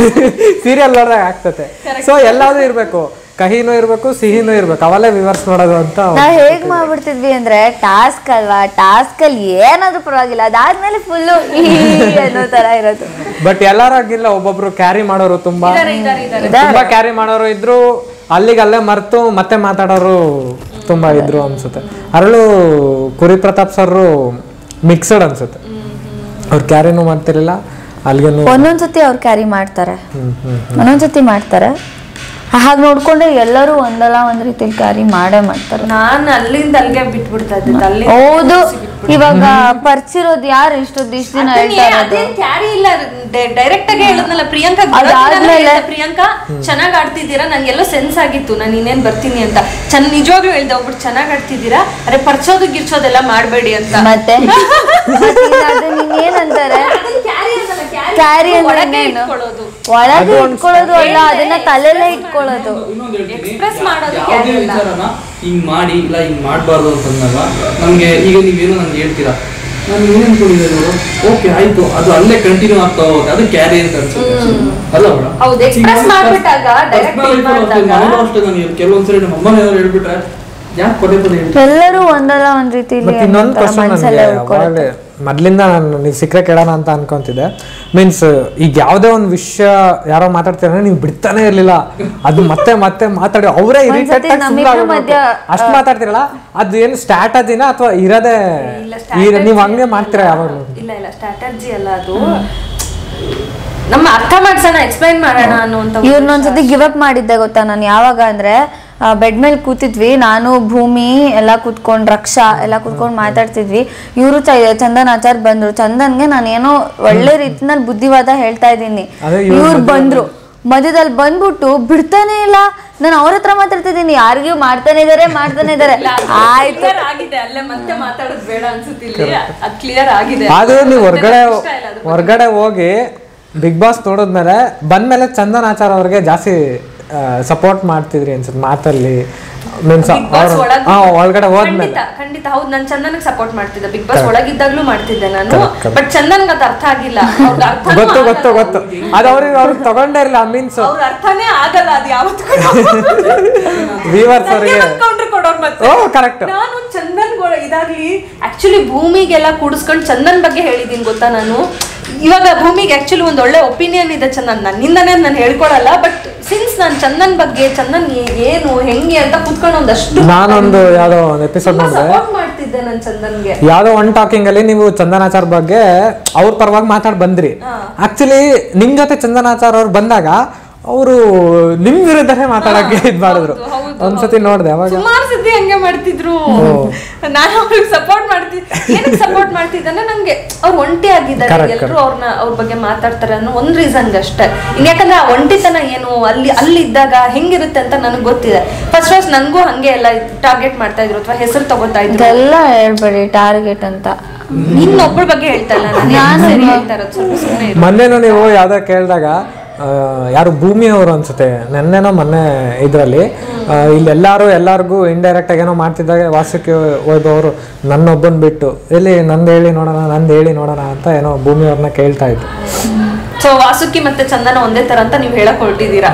ಸೀರಿಯಲ್ ನೋಡಿದಾಗ ಆಗ್ತತೆ ಸೊ ಎಲ್ಲಾದ್ರೂ ಇರಬೇಕು ಕಹಿನೂ ಇರಬೇಕು ಸಿಹಿನೂ ಇರಬೇಕು ಅವಲ್ಲೇ ವಿವರ್ಸ್ ನೋಡೋದು ಅಂತ ಅವ್ರು- ನಾವ್ ಹೇಗ್ ಮಾಡ್ಬಿಡ್ತಿದ್ವಿ ಅಂದ್ರೆ ಟಾಸ್ಕ್ ಅಲ್ವಾ ಟಾಸ್ಕ್ ಅಲ್ಲಿ ಏನಾದ್ರೂ ಪರವಾಗಿಲ್ಲ ಅದಾದ್ಮೇಲೆ ಫುಲ್ಲು ಅನ್ನೋ ತರ ಇರೋದು ಬಟ್ ಎಲ್ಲರಾಗಿಲ್ಲ ಒಬ್ಬೊಬ್ರು ಕ್ಯಾರಿ ಮಾಡೋರು ತುಂಬಾ ಇದಾರೆ, ಇದಾರೆ, ಇದಾರೆ. ತುಂಬಾ ಕ್ಯಾರಿ ಮಾಡೋರು ಇದ್ರು ಅಲ್ಲಿಗೆ ಅಲ್ಲೇ ಮರ್ತು ಮತ್ತೆ ಮಾತಾಡೋರು ತುಂಬಾ ಇದ್ರು ಅನ್ಸುತ್ತೆ ಅರಳು ಕುರಿ ಪ್ರತಾಪ್ ಸರ್ ಮಿಕ್ಸಡ್ ಅನ್ಸುತ್ತೆ ಅವ್ರು ಕ್ಯಾರಿನೂ ಮಾಡ್ತಿರ್ಲಿಲ್ಲ ಅಲ್ಲಿಗೇನು ಒಂದೊಂದ್ಸತಿ ಅವ್ರು ಕ್ಯಾರಿ ಮಾಡ್ತಾರೆ ಹ್ಮ್ ಹ್ಮ್ ಒಂದೊಂದ್ಸತಿ ಮಾಡ್ತಾರೆ ಹಾಗೆ ನೋಡ್ಕೊಂಡ್ರೆ ಎಲ್ಲರೂ ಒಂದಲ್ಲ ಒಂದ್ ರೀತಿಲಿ ಕ್ಯಾರಿ ಮಾಡೇ ಮಾಡ್ತಾರೆ ನಾನ್ ಅಲ್ಲಿಂದ ಅಲ್ಲಿಗೆ ಬಿಟ್ಬಿಡ್ತಾ ಇದ್ದೆ ಅಲ್ಲಿ ಹೌದು ಇವಾಗ ಪರಿಚಿರೋದು ಯಾರು ಇಷ್ಟೊಂದು ಇಷ್ಟ ದಿನ ಹೇಳ್ತಾ ಇರೋದು ಕ್ಯಾರಿ ಇಲ್ಲ ಡೈರೆಕ್ಟ್ ಆಗಿ ಹೇಳಿದ್ನಲ್ಲ ಪ್ರಿಯಾಂಕಾ ಅದಾದ್ಮೇಲೆ- ಪ್ರಿಯಾಂಕಾ ಚೆನ್ನಾಗ್ ಆಡ್ತಿದ್ದೀರಾ ನಂಗೆಲ್ಲೋ ಸೆನ್ಸ್ ಆಗಿತ್ತು ನಾನು ಇನ್ನೇನ್ ಬರ್ತೀನಿ ಅಂತ ಚೆನ್ನ ನಿಜವಾಗ್ಲೂ ಹೇಳ್ದೆ ಒಬ್ರು ಚೆನ್ನಾಗ್ ಆಡ್ತಿದ್ದೀರಾ ಅರೆ ಪರ್ಚೋದು ಗಿರ್ಚೋದೆಲ್ಲ ಮಾಡ್ಬೇಡಿ ಅಂತ ಮತ್ತೆ ಮತ್ತೆ ಈಗ ಅದನ್ನ ಇನ್ನೇನಂತಾರೆ ಕ್ಯಾರಿ ಅಂದ್ರೆ ಒಳಗೆ ಇನ್ನೇನು ಇಟ್ಕೊಳ್ಳೋದು. ಒಳಗೆ ಇಟ್ಕೊಳ್ಳೋದು ಅಲ್ಲ ಅದನ್ನ ತಲೆಲೇ ಇಟ್ಕೊಳ್ಳೋದು ಇನ್ನೊಂದು ಹೇಳ್ತೀನಿ Express ಮಾಡೋದು ಯಾವುದೇ ಯಾರು ಇಲ್ಲ. ವಿಚಾರನ ಹಿಂಗ್ ಮಾಡಿ ಇಲ್ಲ ಹಿಂಗ್ ಮಾಡಬಾರ್ದು ಅಂತಂದಾಗ ನಮ್ಗೆ ಈಗ ನೀವೇನೋ ನನ್ಗೆ ಹೇಳ್ತೀರಾ ನಾನು ಏನ್ ಅನ್ಕೊಂಡಿದ್ದೆ ನೋಡು ಓಕೆ ಆಯ್ತು ಅದು ಅಲ್ಲೇ ಕಂಟಿನ್ಯೂ ಆಗ್ತಾ ಹೋಗುತ್ತೆ ಅದು ಕ್ಯಾರಿ ಅಂತ ಅನ್ಸುತ್ತೆ ಅಲ್ಲ ಮೇಡಮ್ ಹೌದು, express ಮಾಡ್ಬಿಟ್ಟಾಗ, direct feel ಮಾಡ್ದಾಗ. ಅಷ್ಟೇ ನಾನು ಕೆಲವೊಂದ್ಸರಿ ನಮ್ಮ ಅಮ್ಮನ ಏನಾದ್ರು ಹೇಳ್ಬಿಟ್ರೆ ಯಾಕೆ ಪದೇ ಪದೇ ಹೇಳ್ತೀನಿ ಎಲ್ಲರೂ ಒಂದಲ್ಲ ಒಂದ್ ರೀತಿಲಿ ಮತ್ತೆ ಇನ್ನೊಂದು ಒಂಥರ ಕ್ವಶನ್ ಮನ್ಸಲ್ಲೇ ನನಗೆ ಉಳ್ಕೊಳ್ಳುತ್ತೆ ಅವಾಗಲೇ ಮೊದ್ಲಿಂದ ನಾನು ನೀವು ಸಿಕ್ಕರೆ ಕೇಳೋಣ ಅಂತ ಅನ್ಕೊಂತಿದ್ದೆ ಮೀನ್ಸ್ ಈಗ ಯಾವುದೇ ಒಂದು ವಿಷಯ ಯಾರೋ ಮಾತಾಡ್ತೀರ ನೀವು ಬಿಡ್ತಾನೆ ಇರ್ಲಿಲ್ಲ ಅದು ಮತ್ತೆ ಮತ್ತೆ ಮಾತಾಡಿ ಅವರೇ ಇರಿಟೇಟ್ ಒಂದ್ಸತಿ ನಮ್ಮಿಬ್ರ ಮಧ್ಯ, ಅಷ್ಟು ಮಾತಾಡ್ತಿರಲ್ಲ ಅದು ಏನು ಸ್ಟ್ರಾಟಜಿನ ಅಥವಾ ಇರೋದೇ ಇಲ್ಲ, ಈ- strategy ನೀವು ಹಂಗೆ ಮಾಡ್ತೀರಾ ಯಾವಾಗಲೂ ಇಲ್ಲ ಇಲ್ಲ ಸ್ಟ್ರಾಟಜಿ ಅಲ್ಲ ಅದು ನಮ್ಮ ಅರ್ಥ ಮಾಡ್ಸೋಣ ಎಕ್ಸ್ಪ್ಲೈನ್ ಮಾಡೋಣ ಅನ್ನುವಂತ ಒಂದು ಇವ್ರನ್ನೊಂದ್ಸತಿ ಗಿವ್ ಅಪ್ ಮಾಡಿದ್ದೆ ಗೊತ್ತಾ ನಾನು ಯಾವಾಗ ಅಂದ್ರೆ ಬೆಡ್ ಮೇಲೆ ಕೂತಿದ್ವಿ ನಾನು ಭೂಮಿ ಎಲ್ಲ ಕೂತ್ಕೊಂಡ್ ರಕ್ಷಾ ಎಲ್ಲ ಕೂತ್ಕೊಂಡ್ ಮಾತಾಡ್ತಿದ್ವಿ ಇವರು ಚಂದನ್ ಆಚಾರ್ ಬಂದ್ರು ಚಂದನ್ಗೆ ನಾನು ಏನೋ ಒಳ್ಳೆ ರೀತಿನಲ್ಲಿ ಬುದ್ಧಿವಾದ ಹೇಳ್ತಾ ಇದ್ದೀನಿ ಅದೇ ಇವ್ರ್ ಇವ್ರು ಬಂದ್ರು ಮಧ್ಯದಲ್ಲಿ ಬಂದ್ಬಿಟ್ಟು ಬಿಡ್ತಾನೆ ಇಲ್ಲ ನಾನು ಅವ್ರ ಹತ್ರ ಮಾತಾಡ್ತಿದ್ದೀನಿ ಯಾರಿಗೂ ಮಾಡ್ತಾನೆ ಇದಾರೆ ಮಾಡ್ತಾನೆ ಇದಾರೆ ಆಯ್ತು ಕ್ಲಿಯರ್ ಆಗಿದೆ ಅಲ್ಲೇ ಮತ್ತೆ ಮಾತಾಡೋದು ಬೇಡ ಅನ್ಸುತ್ತೆ ಇಲ್ಲಿ ಅದ್ ಕ್ಲಿಯರ್ ಆಗಿದೆ ಆದ್ರೆ ನೀವು ಹೊರಗಡೆ ನನಗೆ ಇಷ್ಟ ಇಲ್ಲ ಅದು. ಹೊರಗಡೆ ಹೋಗಿ ಬಿಗ್ ಬಾಸ್ ನೋಡಿದ್ಮೇಲೆ ಬಂದ್ಮೇಲೆ ಚಂದನ್ ಆಚಾರ್ ಅವ್ರಿಗೆ ಜಾಸ್ತಿ ಸಪೋರ್ಟ್ ಮಾಡ್ತಿದ್ರಿ ಅನ್ಸುತ್ತೆ ಮಾತಲ್ಲಿ ಮೀನ್ಸ್ Big Boss ಅವ್ರು ಒಳಗ್- ಹಾ ಒಳಗಡೆ ಹೋದ್ಮೇಲೆ ಖಂಡಿತ ಖಂಡಿತ ಹೌದು ನಾನು ಚಂದನ್ಗೆ ಸಪೋರ್ಟ್ ಮಾಡ್ತಿದ್ದೆ ಬಿಗ್ ಬಾಸ್ ಒಳಗಿದ್ದಾಗ್ಲೂ ಮಾಡ್ತಿದ್ದೆ ನಾನು Correct, correct. ಬಟ್ ಚಂದನ್ಗೆ ಅದು ಅರ್ಥ ಆಗಿಲ್ಲ ಅವ್ರ್ಗ್ ಅರ್ಥನೂ ಗೊತ್ತು ಆಗಲ್ಲ. ಗೊತ್ತು ಗೊತ್ತು ಅದು ಅವ್ರಿಗೆ ಅವ್ರಿಗೆ ತಗೊಂಡೇ ಇರಲಿಲ್ಲ ಮೀನ್ಸ್ ಅವ್ರ ಅರ್ಥನೇ ಆಗಲ್ಲ ಅದು ಯಾವತ್ತೂ ವೀವರ್ಸ್ ಅವರಿಗೆ ಕೌಂಟರ್ ಕೊಡೋರ್ ಮತ್ತೆ ಓ ಕರೆಕ್ಟ್ ನಾನು ಚಂದನ್ ಗೊ- ಇದಾಗ್ಲಿ ಆಕ್ಚುಲಿ ಭೂಮಿಗೆಲ್ಲ ಕೂಡಿಸ್ಕೊಂಡು ಚಂದನ್ ಬಗ್ಗೆ ಹೇಳಿದೀನಿ ಗೊತ್ತಾ ನಾನು ಇವಾಗ ಭೂಮಿಗೆ ಆಕ್ಚುಲಿ ಒಂದ್ ಒಳ್ಳೆ ಒಪಿನಿಯನ್ ಇದೆ ಚಂದನ್ ನನ್ನಿಂದನೇ ನಾನು ಹೇಳ್ಕೊಳಲ್ಲ ಬಟ್ ಸಿನ್ಸ್ ನಾನು ಚಂದನ್ ಬಗ್ಗೆ ಚಂದನ್ ಏ- ಏನು ಹೆಂಗೆ ಅಂತ ಕುತ್ಕೊಂಡು ಒಂದಷ್ಟು ನಾನೊಂದು ಯಾವ್ದೋ ಒಂದು ಎಪಿಸೋಡ್ ನೋಡಿದೆ ಸಪೋರ್ಟ್ ಮಾಡ್ತಿದ್ದೆ ನಾನು ಚಂದನ್ಗೆ ಯಾವ್ದೋ ಒನ್ ಟಾಕಿಂಗ್ ಅಲ್ಲಿ ನೀವು ಚಂದನಾಚಾರ್ ಬಗ್ಗೆ ಅವ್ರ ಪರವಾಗಿ ಮಾತಾಡ್ ಬಂದ್ರಿ ಆಕ್ಚುಲಿ ನಿಮ್ ಜೊತೆ ಚಂದನಾಚಾರ್ ಅವ್ರು ಬಂದಾಗ ಅವರು ನಿಮ್ ವಿರುದ್ಧನೇ ಮಾತಾಡಕ್ಕೆ ಇದ್ ಮಾಡಿದ್ರು ಹೌದು, ಹೌದು, ಒಂದ್ಸತಿ ನೋಡ್ದೆ ಅವಾಗ ಸುಮಾರು ಸತಿ ಹಂಗೆ ಮಾಡ್ತಿದ್ರು ನಾನು ಅವ್ರಿಗೆ ಸಪೋರ್ಟ್ ಮಾಡ್ತಿದ್ದೆ ಏನಕ್ಕೆ ಸಪೋರ್ಟ್ ಮಾಡ್ತಿದ್ದೆ ಅಂದ್ರೆ ನಂಗೆ ಅವ್ರು ಒಂಟಿ ಆಗಿದ್ದಾರೆ Correct, ಎಲ್ಲರೂ ಅವ್ರನ್ನ ಅವ್ರ ಬಗ್ಗೆ ಮಾತಾಡ್ತಾರೆ ಅನ್ನೋ ಒಂದ್ ರೀಸನ್ಗೆ ಅಷ್ಟೇ ಇನ್ ಯಾಕಂದ್ರೆ ಆ ಒಂಟಿತನ ಏನು ಅಲ್ಲಿ ಅಲ್ಲಿ ಇದ್ದಾಗ ಹೆಂಗಿರುತ್ತೆ ಅಂತ ನನಗೆ ಗೊತ್ತಿದೆ ಫಸ್ಟ್ ಫಸ್ಟ್ ನನ್ಗೂ ಹಂಗೆ ಎಲ್ಲ ಟಾರ್ಗೆಟ್ ಮಾಡ್ತಾ ಇದ್ರು ಅಥವಾ ಹೆಸರು ತಗೋತಾ ಇದ್ರು ಇದೆಲ್ಲ ಹೇಳ್ಬೇಡಿ ಟಾರ್ಗೆಟ್ ಅಂತ ಇನ್ನೊಬ್ಬಳ ಬಗ್ಗೆ ಹೇಳ್ತಾ ಇಲ್ಲ ನಾನು ನಾನು- ಸರಿ ಹೇಳ್ತಾ ಇರೋದು ಸ್ವಲ್ಪ ಸುಮ್ಮನೆ ಮೊನ್ನೆನೂ ನೀವು ಯಾವ್ದೋ ಕೇಳಿದಾಗ ಯಾರು ಭೂಮಿ ಅವರು ಅನ್ಸುತ್ತೆ ನೆನ್ನೆನೋ ಮೊನ್ನೆ ಇದರಲ್ಲಿ ಇಲ್ಲೆಲ್ಲರೂ ಎಲ್ಲರಿಗೂ ಇಂಡೈರೆಕ್ಟ್ ಆಗಿ ಏನೋ ಮಾಡ್ತಿದ್ದಾಗ ವಾಸಕ್ಕೆ ವೈಭವ್ ಅವರು ನನ್ನೊಬ್ಬನ್ ಬಿಟ್ಟು ಎಲ್ಲಿ ನಂದು ಹೇಳಿ ನೋಡೋಣ ನಂದು ಹೇಳಿ ನೋಡೋಣ ಅಂತ ಏನೋ ಭೂಮಿ ಅವ್ರನ್ನ ಕೇಳ್ತಾ ಇದ್ರು ಸೊ ವಾಸುಕಿ ಮತ್ತೆ ಚಂದನ ಒಂದೇ ತರ ಅಂತ ನೀವು ಹೇಳಕ್ ಹೊರಟಿದ್ದೀರಾ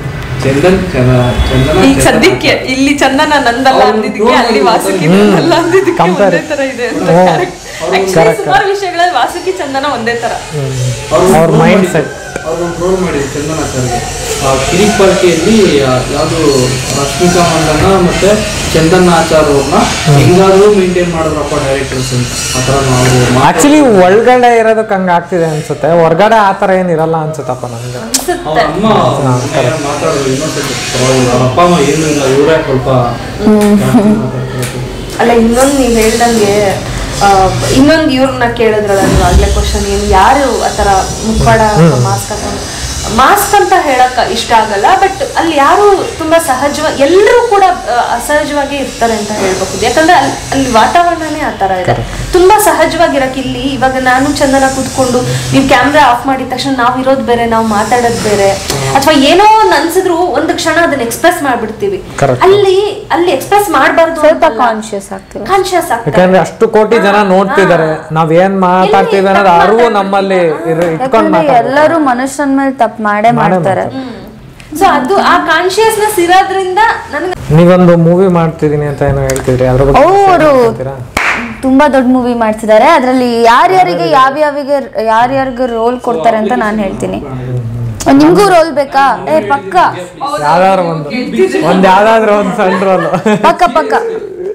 ಚಂದನ್ ಚಂದ- ಚಂದನ ಈಗ ಚಂದನ. ಸದ್ಯಕ್ಕೆ ಇಲ್ಲಿ ಚಂದನ ನಂದಲ್ಲ ಅವ್ರು ಅಂದಿದ್ದಕ್ಕೆ prove ಅಲ್ಲಿ ಮಾಡಿದ್ರು ವಾಸುಕಿ ಗೊತ್ತಾ? ನಂದಲ್ಲ ಅಂದಿದ್ದಕ್ಕೆ Compare. ಒಂದೇ ತರ ಇದೆ ಅಂತ ಹ್ಮ್. correct. ಅವ್ರು Actually correct. ಸುಮಾರು ವಿಷಯಗಳಲ್ಲಿ ವಾಸುಕಿ ಚಂದನ ಒಂದೇ ತರ ಅವ್ರು ಅವ್ರ troll mind ಮಾಡಿದ್ರು. set. ಅವ್ರನ್ನ ಟ್ರೋಲ್ ಮಾಡಿದ್ರು ಚಂದನ ಸರ್ಗೆ ಆ ಕಿರಿಕ್ ಪಾರ್ಟಿಯಲ್ಲಿ ಯಾವುದು ರಶ್ಮಿಕಾ ಮಂದನ ಮತ್ತೆ ಚಂದನ್ ಆಚಾರ್ ಅವ್ರನ್ನ ಹೆಂಗಾದ್ರೂ ಮೇಂಟೈನ್ ಮಾಡಿದ್ರಪ್ಪ ಡೈರೆಕ್ಟರ್ಸ್ ಅಂತ ಆ ಥರ ನಾವು ಆಕ್ಚುಲಿ ಒಳಗಡೆ ಇರೋದಕ್ಕೆ ಹಂಗ ಆಗ್ತಿದೆ ಅನ್ಸುತ್ತೆ ಹೊರಗಡೆ ಆ ಥರ ಏನಿರಲ್ಲ ಅನ್ಸುತ್ತಪ್ಪ ನನಗೆ ಅವ್ರ ಅನ್ಸುತ್ತೆ ಅಮ್ಮ ಏನೋ ಮಾತಾಡೋದು ಇನ್ನೊಂದ್ಸತಿ ಪರವಾಗಿಲ್ಲ ಅವ್ರ ಅಪ್ಪ ಅಮ್ಮ ಏನು ಇಲ್ಲ ಇವರೇ ಸ್ವಲ್ಪ ಜಾಸ್ತಿ ಮಾತಾಡ್ತಾರೆ. ಅಲ್ಲ ಇನ್ನೊಂದು ನೀವು ಹೇಳ್ದಂಗೆ ಆ, ಇನ್ನೊಂದು ಇವ್ರನ್ನ ಕೇಳಿದ್ರಲ್ಲ ನೀವು ಆಗ್ಲೇ ಕ್ವಶನ್ ಏನು ಯಾರು ಆ ಥರ ಮುಖವಾಡ ಮಾಸ್ಕ್ ಹಾಕೊಂಡು ಮಾಸ್ಕ್ ಅಂತ ಹೇಳಕ್ ಇಷ್ಟ ಆಗಲ್ಲ ಬಟ್ ಅಲ್ಲಿ ಯಾರು ತುಂಬಾ ಸಹಜವಾಗಿ ಎಲ್ಲರೂ ಕೂಡ ಆ, ಅಸಹಜವಾಗಿ ಇರ್ತಾರೆ ಅಂತ ಹೇಳ್ಬಹುದು ಯಾಕಂದ್ರೆ ಅಲ್ಲಿ ಅಲ್ಲಿ ವಾತಾವರಣನೇ ಆ ಥರ ಇದೆ ತುಂಬಾ ಸಹಜವಾಗಿರಕ್ಕೆ ಇಲ್ಲಿ ಇವಾಗ ನಾನು ಚಂದನ ಕೂತ್ಕೊಂಡು ನೀವು ಕ್ಯಾಮ್ರಾ ಆಫ್ ಮಾಡಿದ ತಕ್ಷಣ ನಾವು ಇರೋದು ಬೇರೆ ನಾವು ಮಾತಾಡೋದು ಬೇರೆ ಅಥವಾ ಏನೋ ಒಂದು ಅನ್ಸಿದ್ರು ಒಂದು ಕ್ಷಣ ಅದನ್ನ ಎಕ್ಸ್ಪ್ರೆಸ್ ಮಾಡ್ಬಿಡ್ತೀವಿ Correct. ಅಲ್ಲಿ ಅಲ್ಲಿ ಎಕ್ಸ್ಪ್ರೆಸ್ ಮಾಡಬಾರ್ದು ಸ್ವಲ್ಪ ಕಾನ್ಶಿಯಸ್ ಆಗ್ತೀವಿ ಕಾನ್ಶಿಯಸ್ ಆಗ್ತಾರೆ ಯಾಕಂದ್ರೆ ಅಷ್ಟು ಕೋಟಿ ಜನ ನೋಡ್ತಿದ್ದಾರೆ ನಾವ್ ಏನ್ ಮಾತಾಡ್ತೀವಿ ಅನ್ನೋದು ಅರಿವು ನಮ್ಮಲ್ಲಿ ಇರ್- ಇಟ್ಕೊಂಡ್ ಯಾಕಂದ್ರೆ ಮಾತಾಡ ಎಲ್ಲರೂ ಮನುಷ್ಯನ ಮೇಲೆ ತಪ್ಪು ಮಾಡೇ ಮಾಡ್ತಾರೆ ಸೊ ಅದು ಆ ಕಾನ್ಶಿಯಸ್ನೆಸ್ ಇರೋದ್ರಿಂದ ನನಗೆ ನೀವೊಂದು ಮೂವಿ ಮಾಡ್ತಿದೀನಿ ಅಂತ ಏನೋ ಹೇಳ್ತಿದ್ರಿ ಅದ್ರ ಬಗ್ಗೆ ಅವರು ಹೇಳ್ತೀರಾ? ತುಂಬಾ ದೊಡ್ಡ ಮೂವಿ ಮಾಡ್ತಿದ್ದಾರೆ ಅದರಲ್ಲಿ ಯಾರ್ಯಾರಿಗೆ ಯಾವ್ಯಾವಿಗೆ ಯಾರ್ಯಾರಿಗೆ ರೋಲ್ ಕೊಡ್ತಾರೆ ಅಂತ ನಾನು ಹೇಳ್ತೀನಿ ನಿಮ್ಗೂ ರೋಲ್ ಬೇಕಾ ಏ ಪಕ್ಕ ಯಾವ್ದಾದ್ರು ಒಂದು ಒಂದ್ ಯಾವ್ದಾದ್ರು ಒಂದ್ ಸಣ್ಣ ರೋಲ್ ಪಕ್ಕ ಪಕ್ಕ